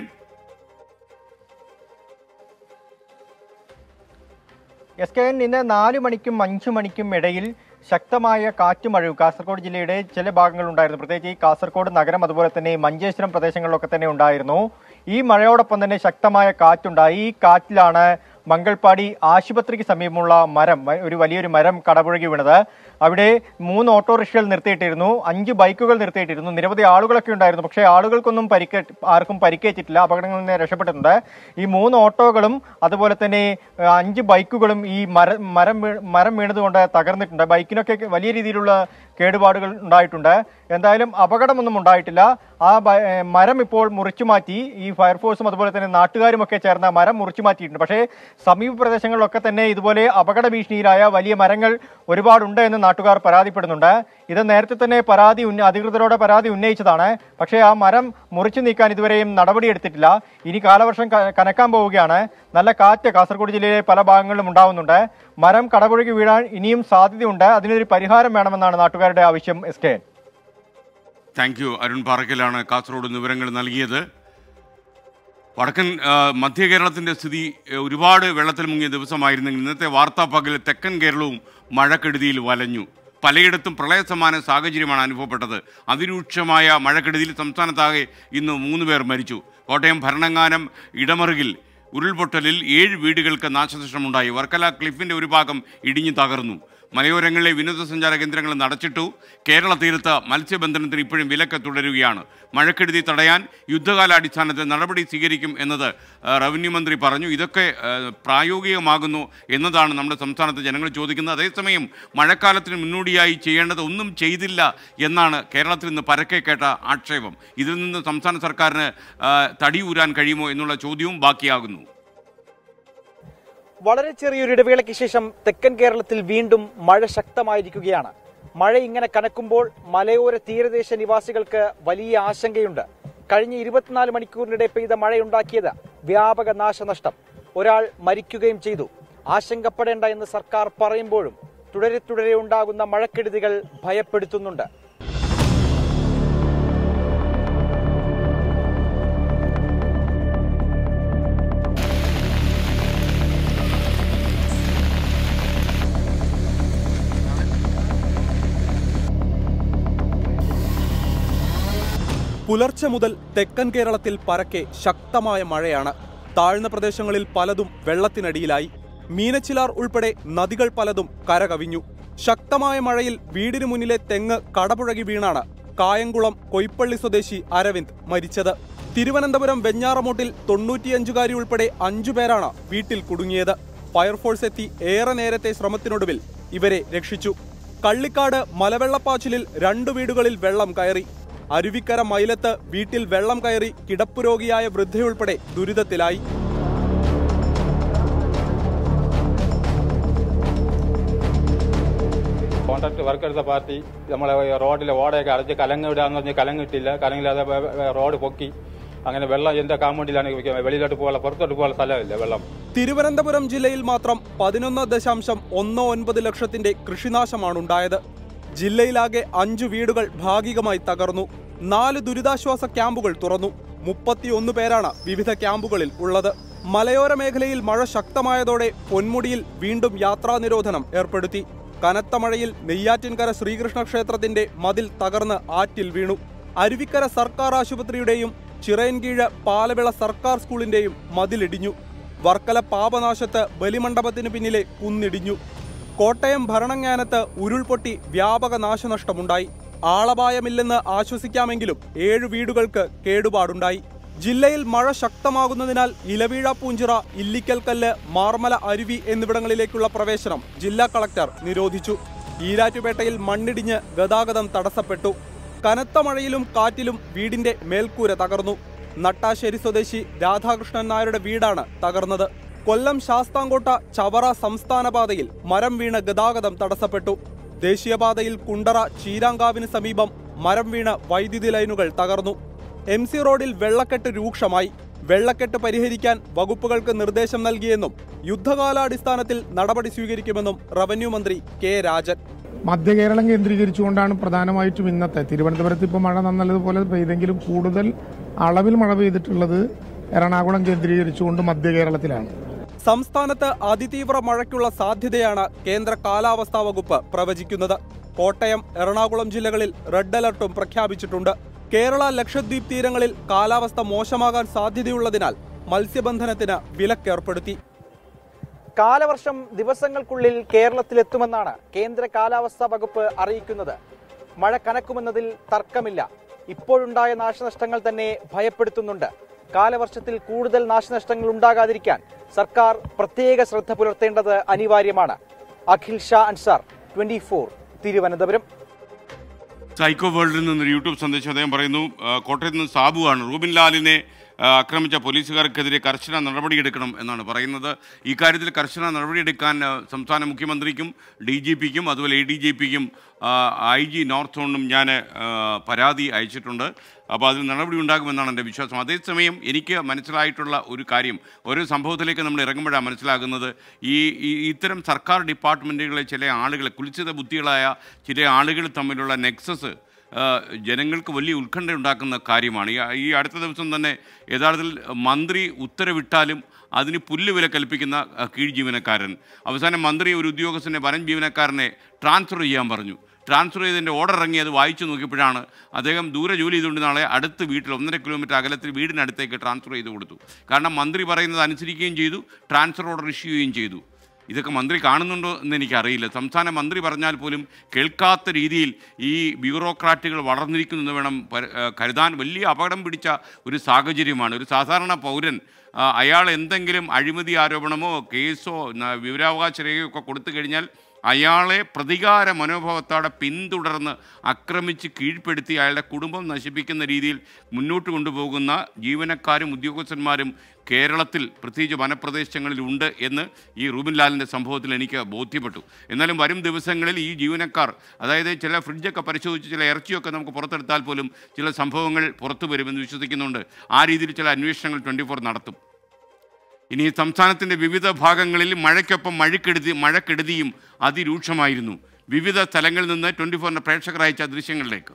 എസ് കെ എൻ ഇന്ന് നാല് മണിക്കും അഞ്ചു മണിക്കും ഇടയിൽ ശക്തമായ കാറ്റും മഴയും കാസർഗോഡ് ജില്ലയുടെ ചില ഭാഗങ്ങളുണ്ടായിരുന്നു പ്രത്യേകിച്ച് ഈ കാസർഗോഡ് നഗരം അതുപോലെ തന്നെ ഈ മഞ്ചേശ്വരം പ്രദേശങ്ങളിലൊക്കെ തന്നെ ഉണ്ടായിരുന്നു ഈ മഴയോടൊപ്പം തന്നെ ശക്തമായ കാറ്റുണ്ടായി ഈ കാറ്റിലാണ് മംഗൾപ്പാടി ആശുപത്രിക്ക് സമീപമുള്ള മരം വ- ഒരു വലിയൊരു മരം കടപുഴകി വീണത് അവിടെ മൂന്ന് ഓട്ടോറിക്ഷകൾ നിർത്തിയിട്ടിരുന്നു അഞ്ച് ബൈക്കുകൾ നിർത്തിയിട്ടിരുന്നു നിരവധി ആളുകളൊക്കെ ഉണ്ടായിരുന്നു പക്ഷേ ആളുകൾക്കൊന്നും പരിക്കേ ആർക്കും പരിക്കേറ്റിട്ടില്ല അപകടങ്ങളിൽ നിന്ന് രക്ഷപ്പെട്ടിട്ടുണ്ട് ഈ മൂന്ന് ഓട്ടോകളും അതുപോലെ തന്നെ ഏഹ്, അഞ്ച് ബൈക്കുകളും ഈ മര മരം വീ- മരം വീണതുകൊണ്ട് തകർന്നിട്ടുണ്ട് ബൈക്കിനൊക്കെ വലിയ രീതിയിലുള്ള കേടുപാടുകൾ ഉണ്ടായിട്ടുണ്ട് എന്തായാലും അപകടമൊന്നും ഉണ്ടായിട്ടില്ല ആ ബ- ഏഹ്, മരം ഇപ്പോൾ മുറിച്ചു മാറ്റി ഈ ഫയർഫോഴ്സും അതുപോലെ തന്നെ നാട്ടുകാരും ഒക്കെ ചേർന്ന് മരം മുറിച്ചു മാറ്റിയിട്ടുണ്ട് പക്ഷേ സമീപ പ്രദേശങ്ങളിലൊക്കെ തന്നെ ഇതുപോലെ അപകട ഭീഷണിയിലായ വലിയ മരങ്ങൾ ഒരുപാടുണ്ട് എന്ന് നാട്ടുകാർ പരാതിപ്പെടുന്നുണ്ട് ഇത് നേരത്തെ തന്നെ പരാതി ഉന്ന അധികൃതരോട് പരാതി ഉന്നയിച്ചതാണ് പക്ഷേ ആ മരം മുറിച്ചു നീക്കാൻ ഇതുവരെയും നടപടിയെടുത്തിട്ടില്ല ഇനി കാലവർഷം ക- കനക്കാൻ പോവുകയാണ് നല്ല കാറ്റ് കാസർഗോഡ് ജില്ലയിലെ പല ഭാഗങ്ങളിലും ഉണ്ടാവുന്നുണ്ട് മരം കടപുഴകി വീഴാൻ ഇനിയും സാധ്യതയുണ്ട് അതിനൊരു പരിഹാരം വേണമെന്നാണ് നാട്ടുകാരുടെ ആവശ്യം yes ok thank you Arun പാറയ്ക്കലാണ് കാസർഗോഡ് നിന്ന് വിവരങ്ങൾ നൽകിയത് വടക്കൻ ആ, മധ്യ കേരളത്തിൻ്റെ സ്ഥിതി ഏ, ഒരുപാട് വെള്ളത്തിൽ മുങ്ങിയ ദിവസമായിരുന്നെങ്കിൽ ഇന്നത്തെ വാർത്താ പകൽ തെക്കൻ കേരളവും മഴക്കെടുതിയിൽ വലഞ്ഞു പലയിടത്തും പ്രളയസമാന സാഹചര്യമാണ് അനുഭവപ്പെട്ടത് അതിരൂക്ഷമായ മഴക്കെടുതിയിൽ സംസ്ഥാനത്താകെ ഇന്ന് മൂന്ന് പേർ മരിച്ചു കോട്ടയം ഭരണങ്ങാനം ഇടമറുകിൽ ഉരുൾപൊട്ടലിൽ ഏഴ് വീടുകൾക്ക് നാശനഷ്ടമുണ്ടായി വർക്കല ക്ലിഫിൻ്റെ ഒരു ഭാഗം ഇടിഞ്ഞു തകർന്നു മലയോരങ്ങളിലെ വിനോദസഞ്ചാര കേന്ദ്രങ്ങൾ നടച്ചിട്ടു കേരള തീരത്ത് മത്സ്യബന്ധനത്തിന് ഇപ്പോഴും വിലക്ക് തുടരുകയാണ് മഴക്കെടുതി തടയാൻ യുദ്ധകാലാടിസ്ഥാനത്തിൽ നടപടി സ്വീകരിക്കും എന്നത് ആ, റവന്യൂ മന്ത്രി പറഞ്ഞു ഇതൊക്കെ ആ, പ്രായോഗികമാകുന്നു എന്നതാണ് നമ്മുടെ സംസ്ഥാനത്ത് ജനങ്ങൾ ചോദിക്കുന്നത് അതേസമയം മഴക്കാലത്തിന് മുന്നോടിയായി ചെയ്യേണ്ടത് ഒന്നും ചെയ്തില്ല എന്നാണ് കേരളത്തിൽ നിന്ന് പരക്കെ കേട്ട ആക്ഷേപം ഇതിൽ നിന്ന് സംസ്ഥാന സർക്കാരിന് ആ, തടിയൂരാൻ കഴിയുമോ എന്നുള്ള ചോദ്യവും ബാക്കിയാകുന്നു വളരെ ചെറിയൊരു ഇടവേളയ്ക്ക് ശേഷം തെക്കൻ കേരളത്തിൽ വീണ്ടും മഴ ശക്തമായിരിക്കുകയാണ് മഴ ഇങ്ങനെ കനക്കുമ്പോൾ മലയോര തീരദേശ നിവാസികൾക്ക് വലിയ ആശങ്കയുണ്ട് കഴിഞ്ഞ ഇരുപത്തിനാല് മണിക്കൂറിനിടെ പെയ്ത മഴയുണ്ടാക്കിയത് വ്യാപക നാശനഷ്ടം ഒരാൾ മരിക്കുകയും ചെയ്തു ആശങ്കപ്പെടേണ്ട എന്ന് സർക്കാർ പറയുമ്പോഴും തുടരെ തുടരെ ഉണ്ടാകുന്ന മഴക്കെടുതികൾ ഭയപ്പെടുത്തുന്നുണ്ട് പുലർച്ചെ മുതൽ തെക്കൻ കേരളത്തിൽ പരക്കെ ശക്തമായ മഴയാണ് താഴ്ന്ന പ്രദേശങ്ങളിൽ പലതും വെള്ളത്തിനടിയിലായി മീനച്ചിലാർ ഉൾപ്പെടെ നദികൾ പലതും കരകവിഞ്ഞു ശക്തമായ മഴയിൽ വീടിനു മുന്നിലെ തെങ്ങ് കടപുഴകി വീണാണ് കായംകുളം കൊയ്പ്പള്ളി സ്വദേശി അരവിന്ദ് മരിച്ചത് തിരുവനന്തപുരം വെഞ്ഞാറമൂട്ടിൽ തൊണ്ണൂറ്റിയഞ്ചുകാരി ഉൾപ്പെടെ അഞ്ചുപേരാണ് വീട്ടിൽ കുടുങ്ങിയത് ഫയർഫോഴ്സ് എത്തി ഏറെ നേരത്തെ ശ്രമത്തിനൊടുവിൽ ഇവരെ രക്ഷിച്ചു കള്ളിക്കാട് മലവെള്ളപ്പാച്ചിലിൽ രണ്ടു വീടുകളിൽ വെള്ളം കയറി അരുവിക്കര മൈലത്ത് വീട്ടിൽ വെള്ളം കയറി കിടപ്പുരോഗിയായ വൃദ്ധയുൾപ്പെടെ ദുരിതത്തിലായി കോൺട്രാക്ട് വർക്ക് എടുത്ത പാർട്ടി നമ്മളെ റോഡിലെ ഓടയൊക്കെ അടച്ച് കലങ്ങ് വിടാന്ന് പറഞ്ഞ് കലങ്ങിട്ടില്ല കലങ്ങില്ലാതെ വെ- വെ- റോഡ് പൊക്കി അങ്ങനെ വെള്ളം എന്റെ കാമ്പൗണ്ടിലാണ് ഇരിക്കുന്നത്. വെളിയിലോട്ട് പോകാനുള്ള പുറത്തോട്ട് പോകാനുള്ള സ്ഥലമില്ല വെള്ളം തിരുവനന്തപുരം ജില്ലയിൽ മാത്രം പതിനൊന്ന് ദശാംശം ഒന്ന് ഒൻപത് ലക്ഷത്തിന്റെ കൃഷിനാശമാണുണ്ടായത് ജില്ലയിലാകെ അഞ്ചു വീടുകൾ ഭാഗികമായി തകർന്നു നാല് ദുരിതാശ്വാസ ക്യാമ്പുകൾ തുറന്നു മുപ്പത്തിയൊന്ന് പേരാണ് വിവിധ ക്യാമ്പുകളിൽ ഉള്ളത് മലയോര മേഖലയിൽ മഴ ശക്തമായതോടെ പൊന്മുടിയിൽ വീണ്ടും യാത്രാ നിരോധനം ഏർപ്പെടുത്തി കനത്ത മഴയിൽ നെയ്യാറ്റിൻകര ശ്രീകൃഷ്ണ ക്ഷേത്രത്തിന്റെ മതിൽ തകർന്ന് ആറ്റിൽ വീണു അരുവിക്കര സർക്കാർ ആശുപത്രിയുടെയും ചിറയൻകീഴ് പാലവിള സർക്കാർ സ്കൂളിന്റെയും മതിലിടിഞ്ഞു വർക്കല പാപനാശത്ത് ബലിമണ്ഡപത്തിന് പിന്നിലെ കുന്നിടിഞ്ഞു കോട്ടയം ഭരണങ്ങാനത്ത് ഉരുൾപൊട്ടി വ്യാപക നാശനഷ്ടമുണ്ടായി ആളപായമില്ലെന്ന് ആശ്വസിക്കാമെങ്കിലും ഏഴു വീടുകൾക്ക് കേടുപാടുണ്ടായി ജില്ലയിൽ മഴ ശക്തമാകുന്നതിനാൽ ഇലവീഴ പൂഞ്ചിറ ഇല്ലിക്കൽക്കല്ല് മാർമല അരുവി എന്നിവിടങ്ങളിലേക്കുള്ള പ്രവേശനം ജില്ലാ കളക്ടർ നിരോധിച്ചു ഈരാറ്റുപേട്ടയിൽ മണ്ണിടിഞ്ഞ് ഗതാഗതം തടസ്സപ്പെട്ടു കനത്ത മഴയിലും കാറ്റിലും വീടിന്റെ മേൽക്കൂര തകർന്നു നട്ടാശ്ശേരി സ്വദേശി രാധാകൃഷ്ണൻ നായരുടെ വീടാണ് തകർന്നത് കൊല്ലം ശാസ്താംകോട്ട ചവറ സംസ്ഥാന പാതയിൽ മരം വീണ് ഗതാഗതം തടസ്സപ്പെട്ടു ദേശീയപാതയിൽ കുണ്ടറ ചീരാങ്കാവിന് സമീപം മരം വീണ് വൈദ്യുതി ലൈനുകൾ തകർന്നു എം സി റോഡിൽ വെള്ളക്കെട്ട് രൂക്ഷമായി വെള്ളക്കെട്ട് പരിഹരിക്കാൻ വകുപ്പുകൾക്ക് നിർദ്ദേശം നൽകിയെന്നും യുദ്ധകാലാടിസ്ഥാനത്തിൽ നടപടി സ്വീകരിക്കുമെന്നും റവന്യൂ മന്ത്രി കെ രാജൻ മധ്യ കേരളം കേന്ദ്രീകരിച്ചുകൊണ്ടാണ് പ്രധാനമായിട്ടും ഇന്നത്തെ തിരുവനന്തപുരത്ത് ഇപ്പോൾ മഴ നന്നതുപോലെ പെയ്തെങ്കിലും കൂടുതൽ അളവിൽ മഴ പെയ്തിട്ടുള്ളത് എറണാകുളം കേന്ദ്രീകരിച്ചുകൊണ്ട് മധ്യ കേരളത്തിലാണ് സംസ്ഥാനത്ത് അതിതീവ്ര മഴയ്ക്കുള്ള സാധ്യതയാണ് കേന്ദ്ര കാലാവസ്ഥാ വകുപ്പ് പ്രവചിക്കുന്നത് കോട്ടയം എറണാകുളം ജില്ലകളിൽ റെഡ് അലർട്ടും പ്രഖ്യാപിച്ചിട്ടുണ്ട് കേരള ലക്ഷദ്വീപ് തീരങ്ങളിൽ കാലാവസ്ഥ മോശമാകാൻ സാധ്യതയുള്ളതിനാൽ മത്സ്യബന്ധനത്തിന് വിലക്കേർപ്പെടുത്തി കാലവർഷം ദിവസങ്ങൾക്കുള്ളിൽ കേരളത്തിലെത്തുമെന്നാണ് കേന്ദ്ര കാലാവസ്ഥാ വകുപ്പ് അറിയിക്കുന്നത് മഴ കനക്കുമെന്നതിൽ തർക്കമില്ല ഇപ്പോഴുണ്ടായ നാശനഷ്ടങ്ങൾ തന്നെ ഭയപ്പെടുത്തുന്നുണ്ട് കാലവർഷത്തിൽ കൂടുതൽ നാശനഷ്ടങ്ങൾ ഉണ്ടാകാതിരിക്കാൻ സർക്കാർ പ്രത്യേക ശ്രദ്ധ പുലർത്തേണ്ടത് അനിവാര്യമാണ് അഖിൽ ഷാ അൻസാർ ട്വന്റി തിരുവനന്തപുരം സൈക്കോ വേൾഡിൽ നിന്നൊരു യൂട്യൂബ് സന്ദേശം അദ്ദേഹം പറയുന്നു ആ, കോട്ടയത്ത് നിന്ന് സാബുവാണ് റൂബിൻ ലാലിനെ ആ, ആക്രമിച്ച പോലീസുകാർക്കെതിരെ കർശന നടപടിയെടുക്കണം എന്നാണ് പറയുന്നത് ഈ കാര്യത്തിൽ കർശന നടപടിയെടുക്കാൻ ആ, സംസ്ഥാന മുഖ്യമന്ത്രിക്കും ഡി ജി പിക്കും അതുപോലെ എ ഡി ജി പിക്കും ഐ ജി നോർത്ത് സോണിനും ഞാൻ ആ, പരാതി അയച്ചിട്ടുണ്ട് അപ്പോൾ അതിൽ നടപടി ഉണ്ടാകുമെന്നാണ് എൻ്റെ വിശ്വാസം അതേസമയം എനിക്ക് മനസ്സിലായിട്ടുള്ള ഒരു കാര്യം ഓരോ സംഭവത്തിലേക്ക് നമ്മൾ ഇറങ്ങുമ്പോഴാണ് മനസ്സിലാകുന്നത് ഈ ഈ ഇത്തരം സർക്കാർ ഡിപ്പാർട്ട്മെൻറ്റുകളിലെ ചില ആളുകളെ കുലിച്ചിത ബുദ്ധികളായ ചില ആളുകൾ തമ്മിലുള്ള നെക്സസ് ആ, ജനങ്ങൾക്ക് വലിയ ഉത്കണ്ഠ ഉണ്ടാക്കുന്ന കാര്യമാണ് ഈ ഈ അടുത്ത ദിവസം തന്നെ യഥാർത്ഥത്തിൽ മന്ത്രി ഉത്തരവിട്ടാലും അതിന് പുല്ല് വില കൽപ്പിക്കുന്ന ആ, കീഴ് ജീവനക്കാരൻ അവസാനം മന്ത്രി ഒരു ഉദ്യോഗസ്ഥനെ വനം ജീവനക്കാരനെ ട്രാൻസ്ഫർ ചെയ്യാൻ പറഞ്ഞു ട്രാൻസ്ഫർ ചെയ്തതിൻ്റെ ഓർഡർ ഇറങ്ങി അത് വായിച്ചു നോക്കിയപ്പോഴാണ് അദ്ദേഹം ദൂരെ ജോലി ചെയ്തുകൊണ്ട് നാളെ അടുത്ത് വീട്ടിൽ ഒന്നര കിലോമീറ്റർ അകലത്തിൽ വീടിനടുത്തേക്ക് ട്രാൻസ്ഫർ ചെയ്ത് കൊടുത്തു കാരണം മന്ത്രി പറയുന്നത് അനുസരിക്കുകയും ചെയ്തു ട്രാൻസ്ഫർ ഓർഡർ ഇഷ്യൂ ചെയ്യുകയും ചെയ്തു ഇതൊക്കെ മന്ത്രി കാണുന്നുണ്ടോ എന്ന് എനിക്കറിയില്ല സംസ്ഥാന മന്ത്രി പറഞ്ഞാൽ പോലും കേൾക്കാത്ത രീതിയിൽ ഈ ബ്യൂറോക്രാറ്റുകൾ വളർന്നിരിക്കുന്നു എന്ന് വേണം പര- ആ, കരുതാൻ വലിയ അപകടം പിടിച്ച ഒരു സാഹചര്യമാണ് ഒരു സാധാരണ പൗരൻ ആ, അയാൾ എന്തെങ്കിലും അഴിമതി ആരോപണമോ കേസോ ന- വിവരാവകാശ രേഖയോ ഒക്കെ കൊടുത്തു കഴിഞ്ഞാൽ അയാളെ പ്രതികാര മനോഭാവത്തോടെ പിന്തുടർന്ന് ആക്രമിച്ച് കീഴ്പ്പെടുത്തി അയാളുടെ കുടുംബം നശിപ്പിക്കുന്ന രീതിയിൽ മുന്നോട്ട് കൊണ്ടുപോകുന്ന ജീവനക്കാരും ഉദ്യോഗസ്ഥന്മാരും കേരളത്തിൽ പ്രത്യേകിച്ച് വനപ്രദേശങ്ങളിൽ ഉണ്ട് എന്ന് ഈ റൂബിൻ ലാലിൻ്റെ സംഭവത്തിൽ എനിക്ക് ബോധ്യപ്പെട്ടു എന്നാലും വരും ദിവസങ്ങളിൽ ഈ ജീവനക്കാർ അതായത് ചില ഫ്രിഡ്ജൊക്കെ പരിശോധിച്ച് ചില ഇറച്ചിയൊക്കെ നമുക്ക് പുറത്തെടുത്താൽ പോലും ചില സംഭവങ്ങൾ പുറത്തു വരുമെന്ന് വിശ്വസിക്കുന്നുണ്ട് ആ രീതിയിൽ ചില അന്വേഷണങ്ങൾ ട്വൻറ്റി ഫോർ നടത്തും ഇനി സംസ്ഥാനത്തിൻ്റെ വിവിധ ഭാഗങ്ങളിൽ മഴയ്ക്കൊപ്പം മഴക്കെടുതി മഴക്കെടുതിയും അതിരൂക്ഷമായിരുന്നു വിവിധ സ്ഥലങ്ങളിൽ നിന്ന് ട്വൻറ്റി ഫോറിൻ്റെ പ്രേക്ഷകർ അയച്ച ദൃശ്യങ്ങളിലേക്ക്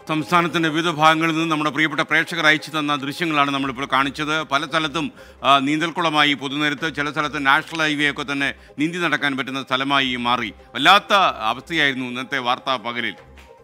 സംസ്ഥാനത്തിൻ്റെ വിവിധ ഭാഗങ്ങളിൽ നിന്ന് നമ്മുടെ പ്രിയപ്പെട്ട പ്രേക്ഷകർ അയച്ചു തന്ന ദൃശ്യങ്ങളാണ് നമ്മളിപ്പോൾ കാണിച്ചത് പല സ്ഥലത്തും ആ, നീന്തൽക്കുളമായി പൊതുനിരത്ത് ചില സ്ഥലത്ത് നാഷണൽ ഹൈവേ ഒക്കെ തന്നെ നീന്തി നടക്കാൻ പറ്റുന്ന സ്ഥലമായി മാറി വല്ലാത്ത അവസ്ഥയായിരുന്നു ഇന്നത്തെ വാർത്താ പകലിൽ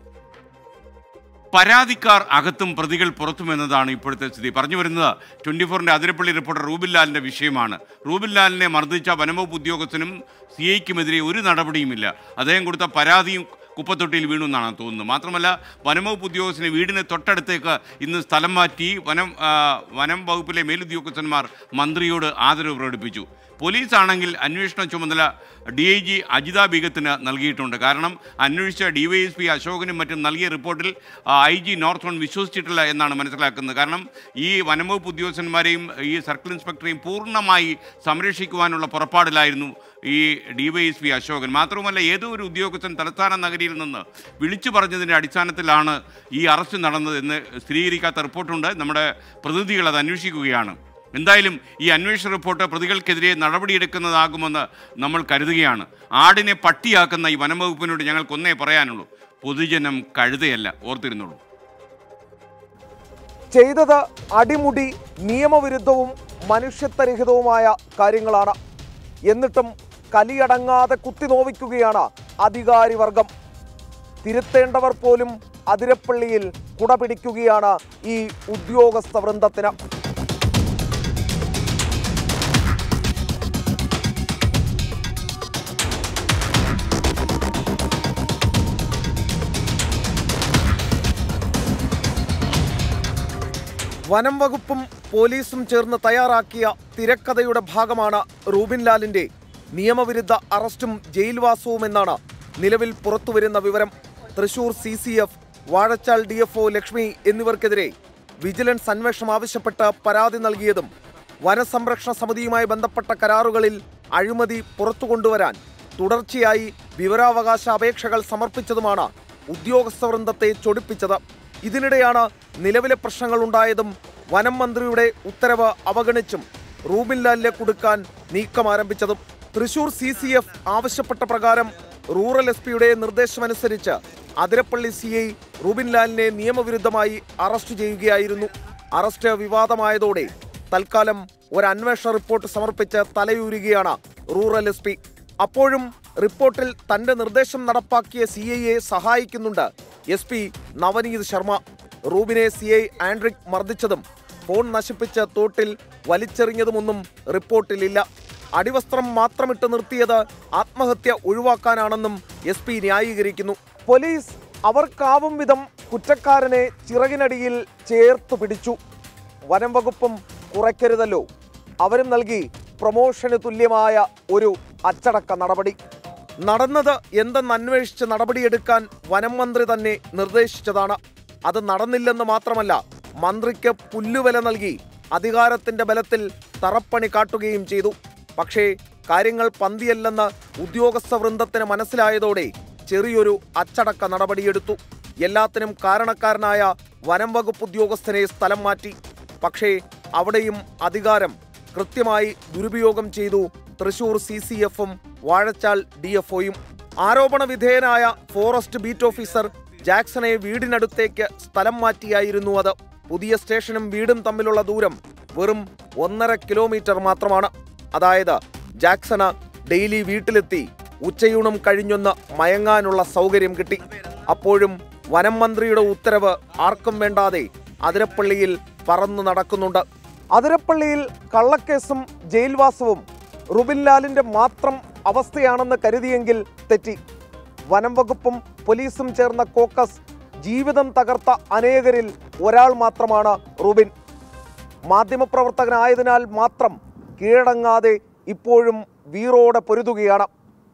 പരാതിക്കാർ അകത്തും പ്രതികൾ പുറത്തും എന്നതാണ് ഇപ്പോഴത്തെ സ്ഥിതി പറഞ്ഞു വരുന്നത് ട്വൻറ്റി ഫോറിൻ്റെ അതിരപ്പള്ളി റിപ്പോർട്ടർ റൂബിൻ ലാലിൻ്റെ വിഷയമാണ് റൂബിൻ ലാലിനെ മർദ്ദിച്ച വനംവകുപ്പ് ഉദ്യോഗസ്ഥനും സി ഐക്കുമെതിരെ ഒരു നടപടിയുമില്ല അദ്ദേഹം കൊടുത്ത പരാതിയും കുപ്പത്തൊട്ടിയിൽ വീണു എന്നാണ് തോന്നുന്നത് മാത്രമല്ല വനംവകുപ്പ് ഉദ്യോഗസ്ഥന് വീടിന് തൊട്ടടുത്തേക്ക് ഇന്ന് സ്ഥലം മാറ്റി വനം ആ, വനം വകുപ്പിലെ മേലുദ്യോഗസ്ഥന്മാർ മന്ത്രിയോട് ആദരവ് പ്രകടിപ്പിച്ചു പോലീസ് ആണെങ്കിൽ അന്വേഷണ ചുമതല ഡി ഐ ജി അജിത ബീഗത്തിന് നൽകിയിട്ടുണ്ട് കാരണം അന്വേഷിച്ച ഡി വൈ എസ് പി അശോകനും മറ്റും നൽകിയ റിപ്പോർട്ടിൽ ഐ ജി നോർത്ത് സോൺ വിശ്വസിച്ചിട്ടില്ല എന്നാണ് മനസ്സിലാക്കുന്നത് കാരണം ഈ വനംവകുപ്പ് ഉദ്യോഗസ്ഥന്മാരെയും ഈ സർക്കിൾ ഇൻസ്പെക്ടറെയും പൂർണ്ണമായി സംരക്ഷിക്കുവാനുള്ള പുറപ്പാടിലായിരുന്നു ഈ D Y S P Ashokan മാത്രവുമല്ല ഏതോ ഒരു ഉദ്യോഗസ്ഥൻ തലസ്ഥാന നഗരിയിൽ നിന്ന് വിളിച്ചു പറഞ്ഞതിൻ്റെ അടിസ്ഥാനത്തിലാണ് ഈ അറസ്റ്റ് നടന്നതെന്ന് സ്ഥിരീകരിക്കാത്ത റിപ്പോർട്ടുണ്ട് നമ്മുടെ പ്രതിനിധികൾ അത് അന്വേഷിക്കുകയാണ് എന്തായാലും ഈ അന്വേഷണ റിപ്പോർട്ട് പ്രതികൾക്കെതിരെ നടപടിയെടുക്കുന്നതാകുമെന്ന് നമ്മൾ കരുതുകയാണ് ആടിനെ പട്ടിയാക്കുന്ന ഈ വനംവകുപ്പിനോട് ഞങ്ങൾക്കൊന്നേ പറയാനുള്ളൂ പൊതുജനം കഴുതയല്ല ഓർത്തിരുന്നുള്ളൂ ചെയ്തത് അടിമുടി നിയമവിരുദ്ധവും മനുഷ്യത്വരഹിതവുമായ കാര്യങ്ങളാണ് എന്നിട്ടും കലിയടങ്ങാതെ കുത്തിനോവിക്കുകയാണ് അധികാരി വർഗം തിരുത്തേണ്ടവർ പോലും അതിരപ്പള്ളിയിൽ കുടപിടിക്കുകയാണ് ഈ ഉദ്യോഗസ്ഥ വൃന്ദത്തിന് വനം വകുപ്പും പോലീസും ചേർന്ന് തയ്യാറാക്കിയ തിരക്കഥയുടെ ഭാഗമാണ് റൂബിൻ ലാലിന്റെ നിയമവിരുദ്ധ അറസ്റ്റും ജയിൽവാസവും എന്നാണ് നിലവിൽ പുറത്തുവരുന്ന വിവരം Thrissur C C F Vazhachal D F O Lakshmi എന്നിവർക്കെതിരെ വിജിലൻസ് അന്വേഷണം ആവശ്യപ്പെട്ട് പരാതി നൽകിയതും വനസംരക്ഷണ സമിതിയുമായി ബന്ധപ്പെട്ട കരാറുകളിൽ അഴിമതി പുറത്തു കൊണ്ടുവരാൻ തുടർച്ചയായി വിവരാവകാശ അപേക്ഷകൾ സമർപ്പിച്ചതുമാണ് ഉദ്യോഗസ്ഥ വൃന്ദത്തെ ചൊടിപ്പിച്ചത് ഇതിനിടെയാണ് നിലവിലെ പ്രശ്നങ്ങൾ ഉണ്ടായതും വനം മന്ത്രിയുടെ ഉത്തരവ് അവഗണിച്ചും റൂബിൻ ലാലിനെ കൊടുക്കാൻ നീക്കം ആരംഭിച്ചതും തൃശൂർ സി സി എഫ് ആവശ്യപ്പെട്ട പ്രകാരം റൂറൽ എസ് പിയുടെ നിർദ്ദേശമനുസരിച്ച് അതിരപ്പള്ളി സി ഐ റൂബിൻ ലാലിനെ നിയമവിരുദ്ധമായി അറസ്റ്റ് ചെയ്യുകയായിരുന്നു അറസ്റ്റ് വിവാദമായതോടെ തൽക്കാലം ഒരു അന്വേഷണ റിപ്പോർട്ട് സമർപ്പിച്ച് തലയൂരുകയാണ് റൂറൽ എസ് പി അപ്പോഴും റിപ്പോർട്ടിൽ തന്റെ നിർദ്ദേശം നടപ്പാക്കിയ സി ഐയെ സഹായിക്കുന്നുണ്ട് എസ് പി നവനീത് ശർമ്മ റൂബിനെ സി ഐ ആൻഡ്രിക് മർദ്ദിച്ചതും ഫോൺ നശിപ്പിച്ച് തോട്ടിൽ വലിച്ചെറിഞ്ഞതുമൊന്നും റിപ്പോർട്ടിലില്ല അടിവസ്ത്രം മാത്രമിട്ട് നിർത്തിയത് ആത്മഹത്യ ഒഴിവാക്കാനാണെന്നും എസ് പി ന്യായീകരിക്കുന്നു പോലീസ് അവർക്കാവും വിധം കുറ്റക്കാരനെ ചിറകിനടിയിൽ ചേർത്തു പിടിച്ചു വനം വകുപ്പും കുറയ്ക്കരുതല്ലോ അവരും നൽകി പ്രൊമോഷന് തുല്യമായ ഒരു അച്ചടക്ക നടപടി നടന്നത് എന്തെന്ന് അന്വേഷിച്ച് നടപടിയെടുക്കാൻ വനം മന്ത്രി തന്നെ നിർദ്ദേശിച്ചതാണ് അത് നടന്നില്ലെന്ന് മാത്രമല്ല മന്ത്രിക്ക് പുല്ലുവില നൽകി അധികാരത്തിന്റെ ബലത്തിൽ തറപ്പണി കാട്ടുകയും ചെയ്തു പക്ഷേ കാര്യങ്ങൾ പന്തിയല്ലെന്ന് ഉദ്യോഗസ്ഥ വൃന്ദത്തിന് മനസ്സിലായതോടെ ചെറിയൊരു അച്ചടക്ക നടപടിയെടുത്തു എല്ലാത്തിനും കാരണക്കാരനായ വനം വകുപ്പ് ഉദ്യോഗസ്ഥനെ സ്ഥലം മാറ്റി പക്ഷേ അവിടെയും അധികാരം കൃത്യമായി ദുരുപയോഗം ചെയ്തു തൃശൂർ സി സി എഫും വാഴച്ചാൽ ഡി എഫ് ഒയും ആരോപണ വിധേയനായ ഫോറസ്റ്റ് ബീറ്റ് ഓഫീസർ ജാക്സനെ വീടിനടുത്തേക്ക് സ്ഥലം മാറ്റിയായിരുന്നു അത് പുതിയ സ്റ്റേഷനും വീടും തമ്മിലുള്ള ദൂരം വെറും ഒന്നര കിലോമീറ്റർ മാത്രമാണ് അതായത് ജാക്സന് ഡെയിലി വീട്ടിലെത്തി ഉച്ചയൂണും കഴിഞ്ഞൊന്ന് മയങ്ങാനുള്ള സൗകര്യം കിട്ടി അപ്പോഴും വനം മന്ത്രിയുടെ ഉത്തരവ് ആർക്കും വേണ്ടാതെ അതിരപ്പള്ളിയിൽ പറന്നു നടക്കുന്നുണ്ട് അതിരപ്പള്ളിയിൽ കള്ളക്കേസും ജയിൽവാസവും റുബിൻ ലാലിന്റെ മാത്രം അവസ്ഥയാണെന്ന് കരുതിയെങ്കിൽ തെറ്റി വനം വകുപ്പും പോലീസും ചേർന്ന കോക്കസ് ജീവിതം തകർത്ത അനേകരിൽ ഒരാൾ മാത്രമാണ് റുബിൻ മാധ്യമപ്രവർത്തകനായതിനാൽ മാത്രം കീഴടങ്ങാതെ ഇപ്പോഴും വീറോടെ പൊരുതുകയാണ്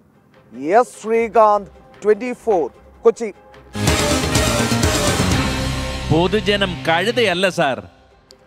എസ് ശ്രീകാന്ത് ട്വന്റി കൊച്ചി പൊതുജനം കഴുതയല്ല സാർ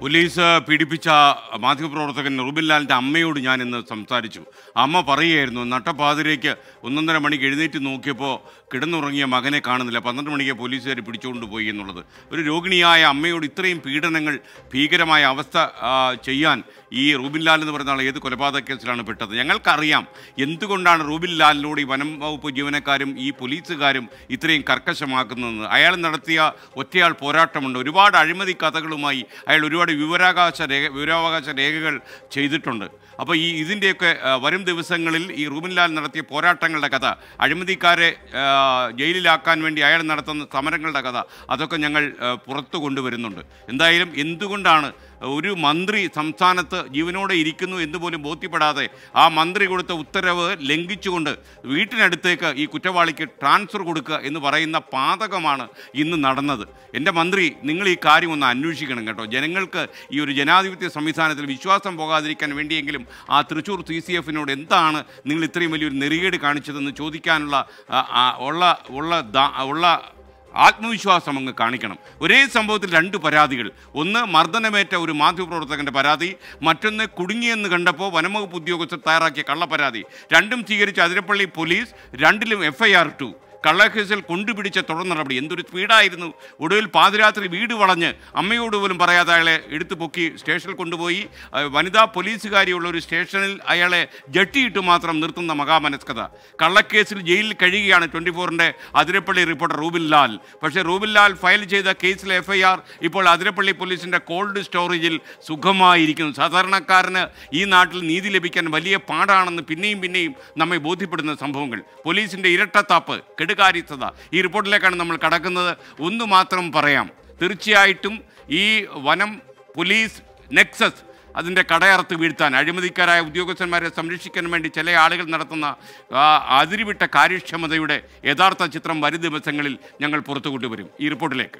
പോലീസ് പീഡിപ്പിച്ച മാധ്യമപ്രവർത്തകൻ റൂബിൻ ലാലിൻ്റെ അമ്മയോട് ഞാൻ ഇന്ന് സംസാരിച്ചു അമ്മ പറയുകയായിരുന്നു നട്ടപ്പാതിരേക്ക് ഒന്നൊന്നര മണിക്ക് എഴുന്നേറ്റ് നോക്കിയപ്പോൾ കിടന്നുറങ്ങിയ മകനെ കാണുന്നില്ല പന്ത്രണ്ട് മണിക്ക് പോലീസുകാർ പിടിച്ചുകൊണ്ട് പോയി എന്നുള്ളത് ഒരു രോഗിണിയായ അമ്മയോട് ഇത്രയും പീഡനങ്ങൾ ഭീകരമായ അവസ്ഥ ആ, ചെയ്യാൻ ഈ റൂബിൻ ലാൽ എന്ന് പറയുന്ന ആൾ ഏത് കൊലപാതക കേസിലാണ് പെട്ടത് ഞങ്ങൾക്കറിയാം എന്തുകൊണ്ടാണ് റൂബിൻ ലാലിനോട് ഈ വനം വകുപ്പ് ജീവനക്കാരും ഈ പോലീസുകാരും ഇത്രയും കർക്കശമാക്കുന്നതെന്ന് അയാൾ നടത്തിയ ഒറ്റയാൾ പോരാട്ടമുണ്ട് ഒരുപാട് അഴിമതി കഥകളുമായി അയാൾ ഒരുപാട് വിവരാവകാശ രേഖ വിവരാവകാശ രേഖകൾ ചെയ്തിട്ടുണ്ട് അപ്പോൾ ഈ ഇതിൻ്റെയൊക്കെ ആ, വരും ദിവസങ്ങളിൽ ഈ റൂബിൻ ലാൽ നടത്തിയ പോരാട്ടങ്ങളുടെ കഥ അഴിമതിക്കാരെ ആ, ജയിലിലാക്കാൻ വേണ്ടി അയാൾ നടത്തുന്ന സമരങ്ങളുടെ കഥ അതൊക്കെ ഞങ്ങൾ ആ, പുറത്തു കൊണ്ടുവരുന്നുണ്ട് എന്തായാലും എന്തുകൊണ്ടാണ് ഒരു മന്ത്രി സംസ്ഥാനത്ത് ജീവനോടെ ഇരിക്കുന്നു എന്ന് പോലും ബോധ്യപ്പെടാതെ ആ മന്ത്രി കൊടുത്ത ഉത്തരവ് ലംഘിച്ചുകൊണ്ട് വീട്ടിനടുത്തേക്ക് ഈ കുറ്റവാളിക്ക് ട്രാൻസ്ഫർ കൊടുക്കുക എന്ന് പറയുന്ന പാതകമാണ് ഇന്ന് നടന്നത് എൻ്റെ മന്ത്രി നിങ്ങൾ ഈ കാര്യം ഒന്ന് അന്വേഷിക്കണം കേട്ടോ ജനങ്ങൾക്ക് ഈ ഒരു ജനാധിപത്യ സംവിധാനത്തിൽ വിശ്വാസം പോകാതിരിക്കാൻ വേണ്ടിയെങ്കിലും ആ തൃശ്ശൂർ സി സി എഫിനോട് എന്താണ് നിങ്ങൾ ഇത്രയും വലിയൊരു നെറികേട് കാണിച്ചതെന്ന് ചോദിക്കാനുള്ള ആ, ആ, ഉള്ള ഉള്ള ദാ- ഉള്ള ആത്മവിശ്വാസം അങ്ങ് കാണിക്കണം ഒരേ സംഭവത്തിൽ രണ്ട് പരാതികൾ ഒന്ന് മർദ്ദനമേറ്റ ഒരു മാധ്യമപ്രവർത്തകന്റെ പരാതി മറ്റൊന്ന് കുടുങ്ങിയെന്ന് കണ്ടപ്പോൾ വനംവകുപ്പ് ഉദ്യോഗസ്ഥർ തയ്യാറാക്കിയ കള്ളപ്പരാതി രണ്ടും സ്വീകരിച്ച അതിരപ്പള്ളി പോലീസ് രണ്ടിലും എഫ് ഐ ആർ ഇട്ടു കള്ളക്കേസിൽ കൊണ്ടുപിടിച്ച തുടർ നടപടി എന്തൊരു സ്പീഡായിരുന്നു ഒടുവിൽ പാതിരാത്രി വീട് വളഞ്ഞ് അമ്മയോട് പോലും പറയാതെ അയാളെ എടുത്തു പൊക്കി സ്റ്റേഷനിൽ കൊണ്ടുപോയി ആ, വനിതാ പോലീസുകാരിയുള്ള ഒരു സ്റ്റേഷനിൽ അയാളെ ജട്ടിയിട്ട് മാത്രം നിർത്തുന്ന മഹാമനസ്കത കള്ളക്കേസിൽ ജയിലിൽ കഴിയുകയാണ് ട്വൻറ്റി ഫോറിൻ്റെ അതിരപ്പള്ളി റിപ്പോർട്ടർ റൂബിൻ ലാൽ പക്ഷേ റൂബിൻ ലാൽ ഫയൽ ചെയ്ത കേസിലെ എഫ് ഐ ആർ ഇപ്പോൾ അതിരപ്പള്ളി പോലീസിൻ്റെ കോൾഡ് സ്റ്റോറേജിൽ സുഖമായിരിക്കുന്നു സാധാരണക്കാരന് ഈ നാട്ടിൽ നീതി ലഭിക്കാൻ വലിയ പാടാണെന്ന് പിന്നെയും പിന്നെയും നമ്മെ ബോധ്യപ്പെടുന്ന സംഭവങ്ങൾ പോലീസിൻ്റെ ഇരട്ടത്താപ്പ് കെടുകാര്യസ്ഥത ഈ റിപ്പോർട്ടിലേക്കാണ് നമ്മൾ കടക്കുന്നത് ഒന്ന് മാത്രം പറയാം തീർച്ചയായിട്ടും ഈ വനം പോലീസ് നെക്സസ് അതിൻ്റെ കടയറുത്ത് വീഴ്ത്താൻ അഴിമതിക്കാരായ ഉദ്യോഗസ്ഥന്മാരെ സംരക്ഷിക്കാൻ വേണ്ടി ചില ആളുകൾ നടത്തുന്ന ആ, അതിരുവിട്ട കാര്യക്ഷമതയുടെ യഥാർത്ഥ ചിത്രം വരും ദിവസങ്ങളിൽ ഞങ്ങൾ പുറത്തു കൊണ്ടുവരും ഈ റിപ്പോർട്ടിലേക്ക്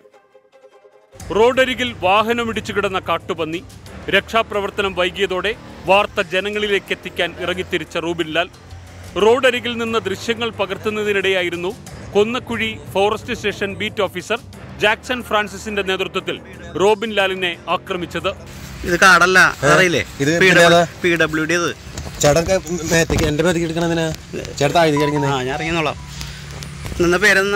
റോഡരികിൽ വാഹനമിടിച്ചു കിടന്ന കാട്ടുപന്നി രക്ഷാപ്രവർത്തനം വൈകിയതോടെ വാർത്ത ജനങ്ങളിലേക്ക് എത്തിക്കാൻ ഇറങ്ങിത്തിരിച്ച റൂബിൻ ലാൽ റോഡരികിൽ നിന്ന് ദൃശ്യങ്ങൾ പകർത്തുന്നതിനിടെയായിരുന്നു Konnakuzhi forest station beat officer Jackson ഫ്രാൻസിസിന്റെ നേതൃത്വത്തിൽ റോബിൻ ലാലിനെ ആക്രമിച്ചത് ഇത് കാടല്ല അറിയില്ലേ ഇത് പി പിന്നെ ഏതാ? പി ഡബ്ല്യു ഡി ഇത് ചേട്ടൻ മേത്തേക്ക് എന്റെ മേത്തേക്ക് എടുക്കണതിനാ ചേട്ടൻ ആയുധ ആ ഞാൻ ഇറങ്ങിന്നോളാം നിന്ന പേരെന്നാ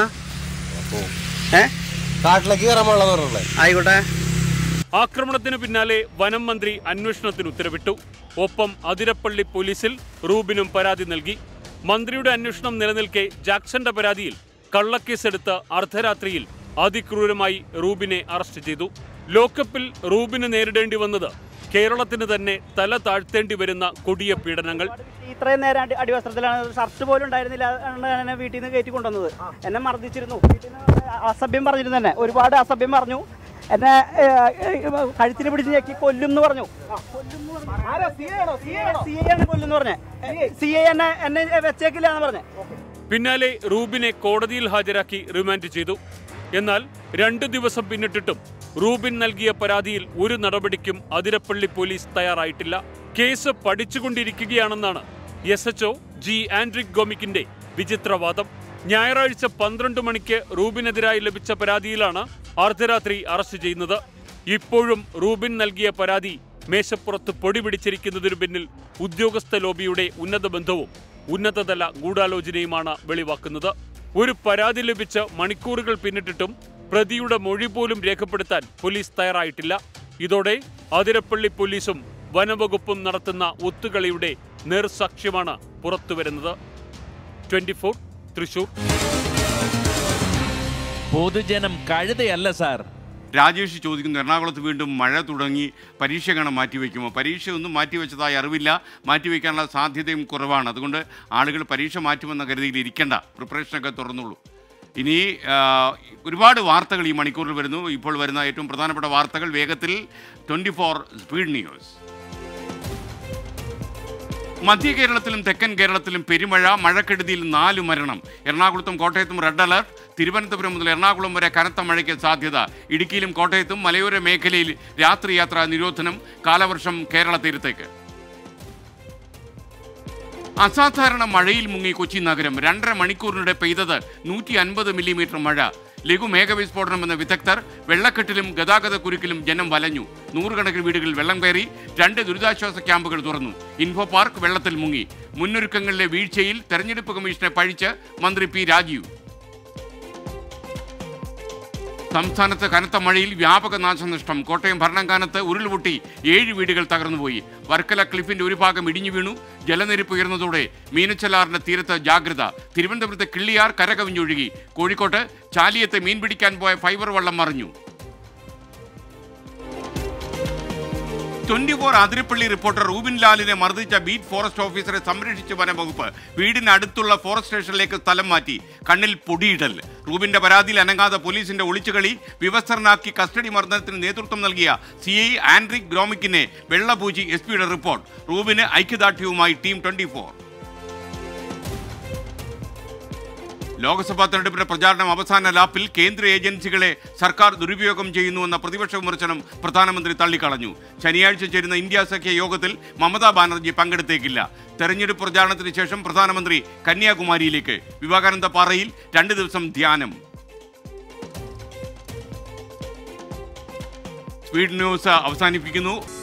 ഏ കാട്ടിലേക്ക് കയറാൻ പാടില്ലെന്ന് പറഞ്ഞല്ലേ ആയിക്കോട്ടെ ആക്രമണത്തിന് പിന്നാലെ വനം മന്ത്രി അന്വേഷണത്തിന് ഉത്തരവിട്ടു ഒപ്പം അതിരപ്പള്ളി പോലീസിൽ റൂബിനും പരാതി നൽകി മന്ത്രിയുടെ അന്വേഷണം നിലനിൽക്കെ ജാക്സന്റെ പരാതിയിൽ കള്ളക്കേസെടുത്ത് അർദ്ധരാത്രിയിൽ അതിക്രൂരമായി റൂബിനെ അറസ്റ്റ് ചെയ്തു ലോക്കപ്പിൽ റൂബിന് നേരിടേണ്ടി വന്നത് കേരളത്തിന് തന്നെ തല താഴ്ത്തേണ്ടി വരുന്ന കൊടിയ പീഡനങ്ങൾ ഇത്രയും നേരം അടി അടിവസ്ത്രത്തിലാണ് ഷർട്ട് പോലും ഉണ്ടായിരുന്നില്ല അതുകൊണ്ടാണ് എന്നെ വീട്ടിൽ നിന്ന് കയറ്റി കൊണ്ടുവന്നത് എന്നെ മർദ്ദിച്ചിരുന്നു വീട്ടിൽ നിന്ന് അസഭ്യം പറഞ്ഞിരുന്നു തന്നെ ഒരുപാട് അസഭ്യം പറഞ്ഞു എന്നെ ഏഹ്, ഏഹ്, കഴുത്തിന് പിടിച്ച് ഞെക്കി കൊല്ലും എന്ന് പറഞ്ഞു സി ഐ ആണ് കൊല്ലും പറഞ്ഞേ സി ഐ എന്നെ എന്നെ വെച്ചേക്കില്ല എന്ന് പറഞ്ഞേ പിന്നാലെ റൂബിനെ കോടതിയിൽ ഹാജരാക്കി റിമാൻഡ് ചെയ്തു എന്നാൽ രണ്ടു ദിവസം പിന്നിട്ടിട്ടും റൂബിൻ നൽകിയ പരാതിയിൽ ഒരു നടപടിക്കും അതിരപ്പള്ളി പോലീസ് തയ്യാറായിട്ടില്ല കേസ് പഠിച്ചുകൊണ്ടിരിക്കുകയാണെന്നാണ് എസ് എച്ച്ഒ ജി ആൻഡ്രിക് ഗോമിക്കിന്റെ വിചിത്രവാദം ഞായറാഴ്ച പന്ത്രണ്ട് മണിക്ക് റൂബിനെതിരായി ലഭിച്ച പരാതിയിലാണ് അർദ്ധരാത്രി അറസ്റ്റ് ചെയ്യുന്നത് ഇപ്പോഴും റൂബിൻ നൽകിയ പരാതി മേശപ്പുറത്ത് പൊടി പിടിച്ചിരിക്കുന്നതിനു പിന്നിൽ ഉദ്യോഗസ്ഥ ലോബിയുടെ ഉന്നത ബന്ധവും ഉന്നതതല ഗൂഢാലോചനയുമാണ് വെളിവാക്കുന്നത് ഒരു പരാതി ലഭിച്ച് മണിക്കൂറുകൾ പിന്നിട്ടിട്ടും പ്രതിയുടെ മൊഴി പോലും രേഖപ്പെടുത്താൻ പോലീസ് തയ്യാറായിട്ടില്ല ഇതോടെ അതിരപ്പള്ളി പോലീസും വനവകുപ്പും നടത്തുന്ന ഒത്തുകളിയുടെ നേർസാക്ഷ്യമാണ് പുറത്തുവരുന്നത് ട്വന്റി ഫോർ തൃശൂർ പൊതുജനം കഴുതയല്ല സാർ രാജേഷ് ചോദിക്കുന്നു എറണാകുളത്ത് വീണ്ടും മഴ തുടങ്ങി പരീക്ഷ കാണാൻ മാറ്റിവെക്കുമോ പരീക്ഷ ഒന്നും മാറ്റിവെച്ചതായി അറിവില്ല മാറ്റിവെക്കാനുള്ള സാധ്യതയും കുറവാണ് അതുകൊണ്ട് ആളുകൾ പരീക്ഷ മാറ്റുമെന്ന കരുതിയിൽ ഇരിക്കേണ്ട പ്രിപ്പറേഷനൊക്കെ തുറന്നുള്ളൂ ഇനി ആ, ഒരുപാട് വാർത്തകൾ ഈ മണിക്കൂറിൽ വരുന്നു ഇപ്പോൾ വരുന്ന ഏറ്റവും പ്രധാനപ്പെട്ട വാർത്തകൾ വേഗത്തിൽ ട്വൻറ്റി ഫോർ സ്പീഡ് ന്യൂസ് മധ്യ കേരളത്തിലും തെക്കൻ കേരളത്തിലും പെരുമഴ മഴക്കെടുതിയിൽ നാല് മരണം എറണാകുളത്തും കോട്ടയത്തും റെഡ് അലർട്ട് തിരുവനന്തപുരം മുതൽ എറണാകുളം വരെ കനത്ത മഴയ്ക്ക് സാധ്യത ഇടുക്കിയിലും കോട്ടയത്തും മലയോര മേഖലയിൽ രാത്രി യാത്രാ നിരോധനം കാലവർഷം കേരള തീരത്തേക്ക് അസാധാരണ മഴയിൽ മുങ്ങി കൊച്ചി നഗരം രണ്ടര മണിക്കൂറിനിടെ പെയ്തത് നൂറ്റി അൻപത് മില്ലിമീറ്റർ മഴ ലഘു മേഘവിസ്ഫോടനം എന്ന വിദഗ്ധർ വെള്ളക്കെട്ടിലും ഗതാഗത കുരുക്കിലും ജനം വലഞ്ഞു നൂറുകണക്കിന് വീടുകളിൽ വെള്ളം കയറി രണ്ട് ദുരിതാശ്വാസ ക്യാമ്പുകൾ തുറന്നു ഇൻഫോ പാർക്ക് വെള്ളത്തിൽ മുങ്ങി മുന്നൊരുക്കങ്ങളിലെ വീഴ്ചയിൽ തെരഞ്ഞെടുപ്പ് കമ്മീഷനെ പഴിച്ച് മന്ത്രി പി രാജീവ് സംസ്ഥാനത്ത് കനത്ത മഴയിൽ വ്യാപക നാശനഷ്ടം കോട്ടയം ഭരണങ്കാനത്ത് ഉരുൾപൊട്ടി ഏഴ് വീടുകൾ തകർന്നുപോയി വർക്കല ക്ലിഫിന്റെ ഒരു ഭാഗം ഇടിഞ്ഞു വീണു ജലനിരപ്പ് ഉയർന്നതോടെ മീനച്ചലാറിന്റെ തീരത്ത് ജാഗ്രത തിരുവനന്തപുരത്ത് കിള്ളിയാർ കരകവിഞ്ഞൊഴുകി കോഴിക്കോട്ട് ചാലിയത്ത് മീൻ പിടിക്കാൻ പോയ ഫൈബർ വള്ളം മറിഞ്ഞു twenty four Athirappilly reporter Rubin ലാലിനെ മർദ്ദിച്ച ബീറ്റ് ഫോറസ്റ്റ് ഓഫീസറെ സംരക്ഷിച്ച വനംവകുപ്പ് വീടിന് അടുത്തുള്ള ഫോറസ്റ്റ് സ്റ്റേഷനിലേക്ക് സ്ഥലം മാറ്റി കണ്ണിൽ പൊടിയിടൽ റൂബിന്റെ പരാതിയിൽ അനങ്ങാതെ പോലീസിന്റെ ഒളിച്ചുകളി വിവസ്ത്രനാക്കി കസ്റ്റഡി മർദ്ദനത്തിന് നേതൃത്വം നൽകിയ സി ഐ ആൻഡ്രിക് ഗ്രോമിക്കിനെ വെള്ളപൂജി എസ് പിയുടെ റിപ്പോർട്ട് റൂബിന് ഐക്യദാർഢ്യവുമായി ടീം ട്വന്റി ഫോർ ലോക്സഭാ തെരഞ്ഞെടുപ്പിന്റെ പ്രചാരണം അവസാന ലാപ്പിൽ കേന്ദ്ര ഏജൻസികളെ സർക്കാർ ദുരുപയോഗം ചെയ്യുന്നുവെന്ന പ്രതിപക്ഷ വിമർശനം പ്രധാനമന്ത്രി തള്ളിക്കളഞ്ഞു ശനിയാഴ്ച ചേരുന്ന ഇന്ത്യ സഖ്യ യോഗത്തിൽ മമതാ ബാനർജി പങ്കെടുത്തേക്കില്ല തെരഞ്ഞെടുപ്പ് പ്രചാരണത്തിന് ശേഷം പ്രധാനമന്ത്രി കന്യാകുമാരിയിലേക്ക് വിവേകാനന്ദ പാറയിൽ രണ്ട് ദിവസം ധ്യാനം സ്പീഡ് ന്യൂസ് അവസാനിപ്പിക്കുന്നു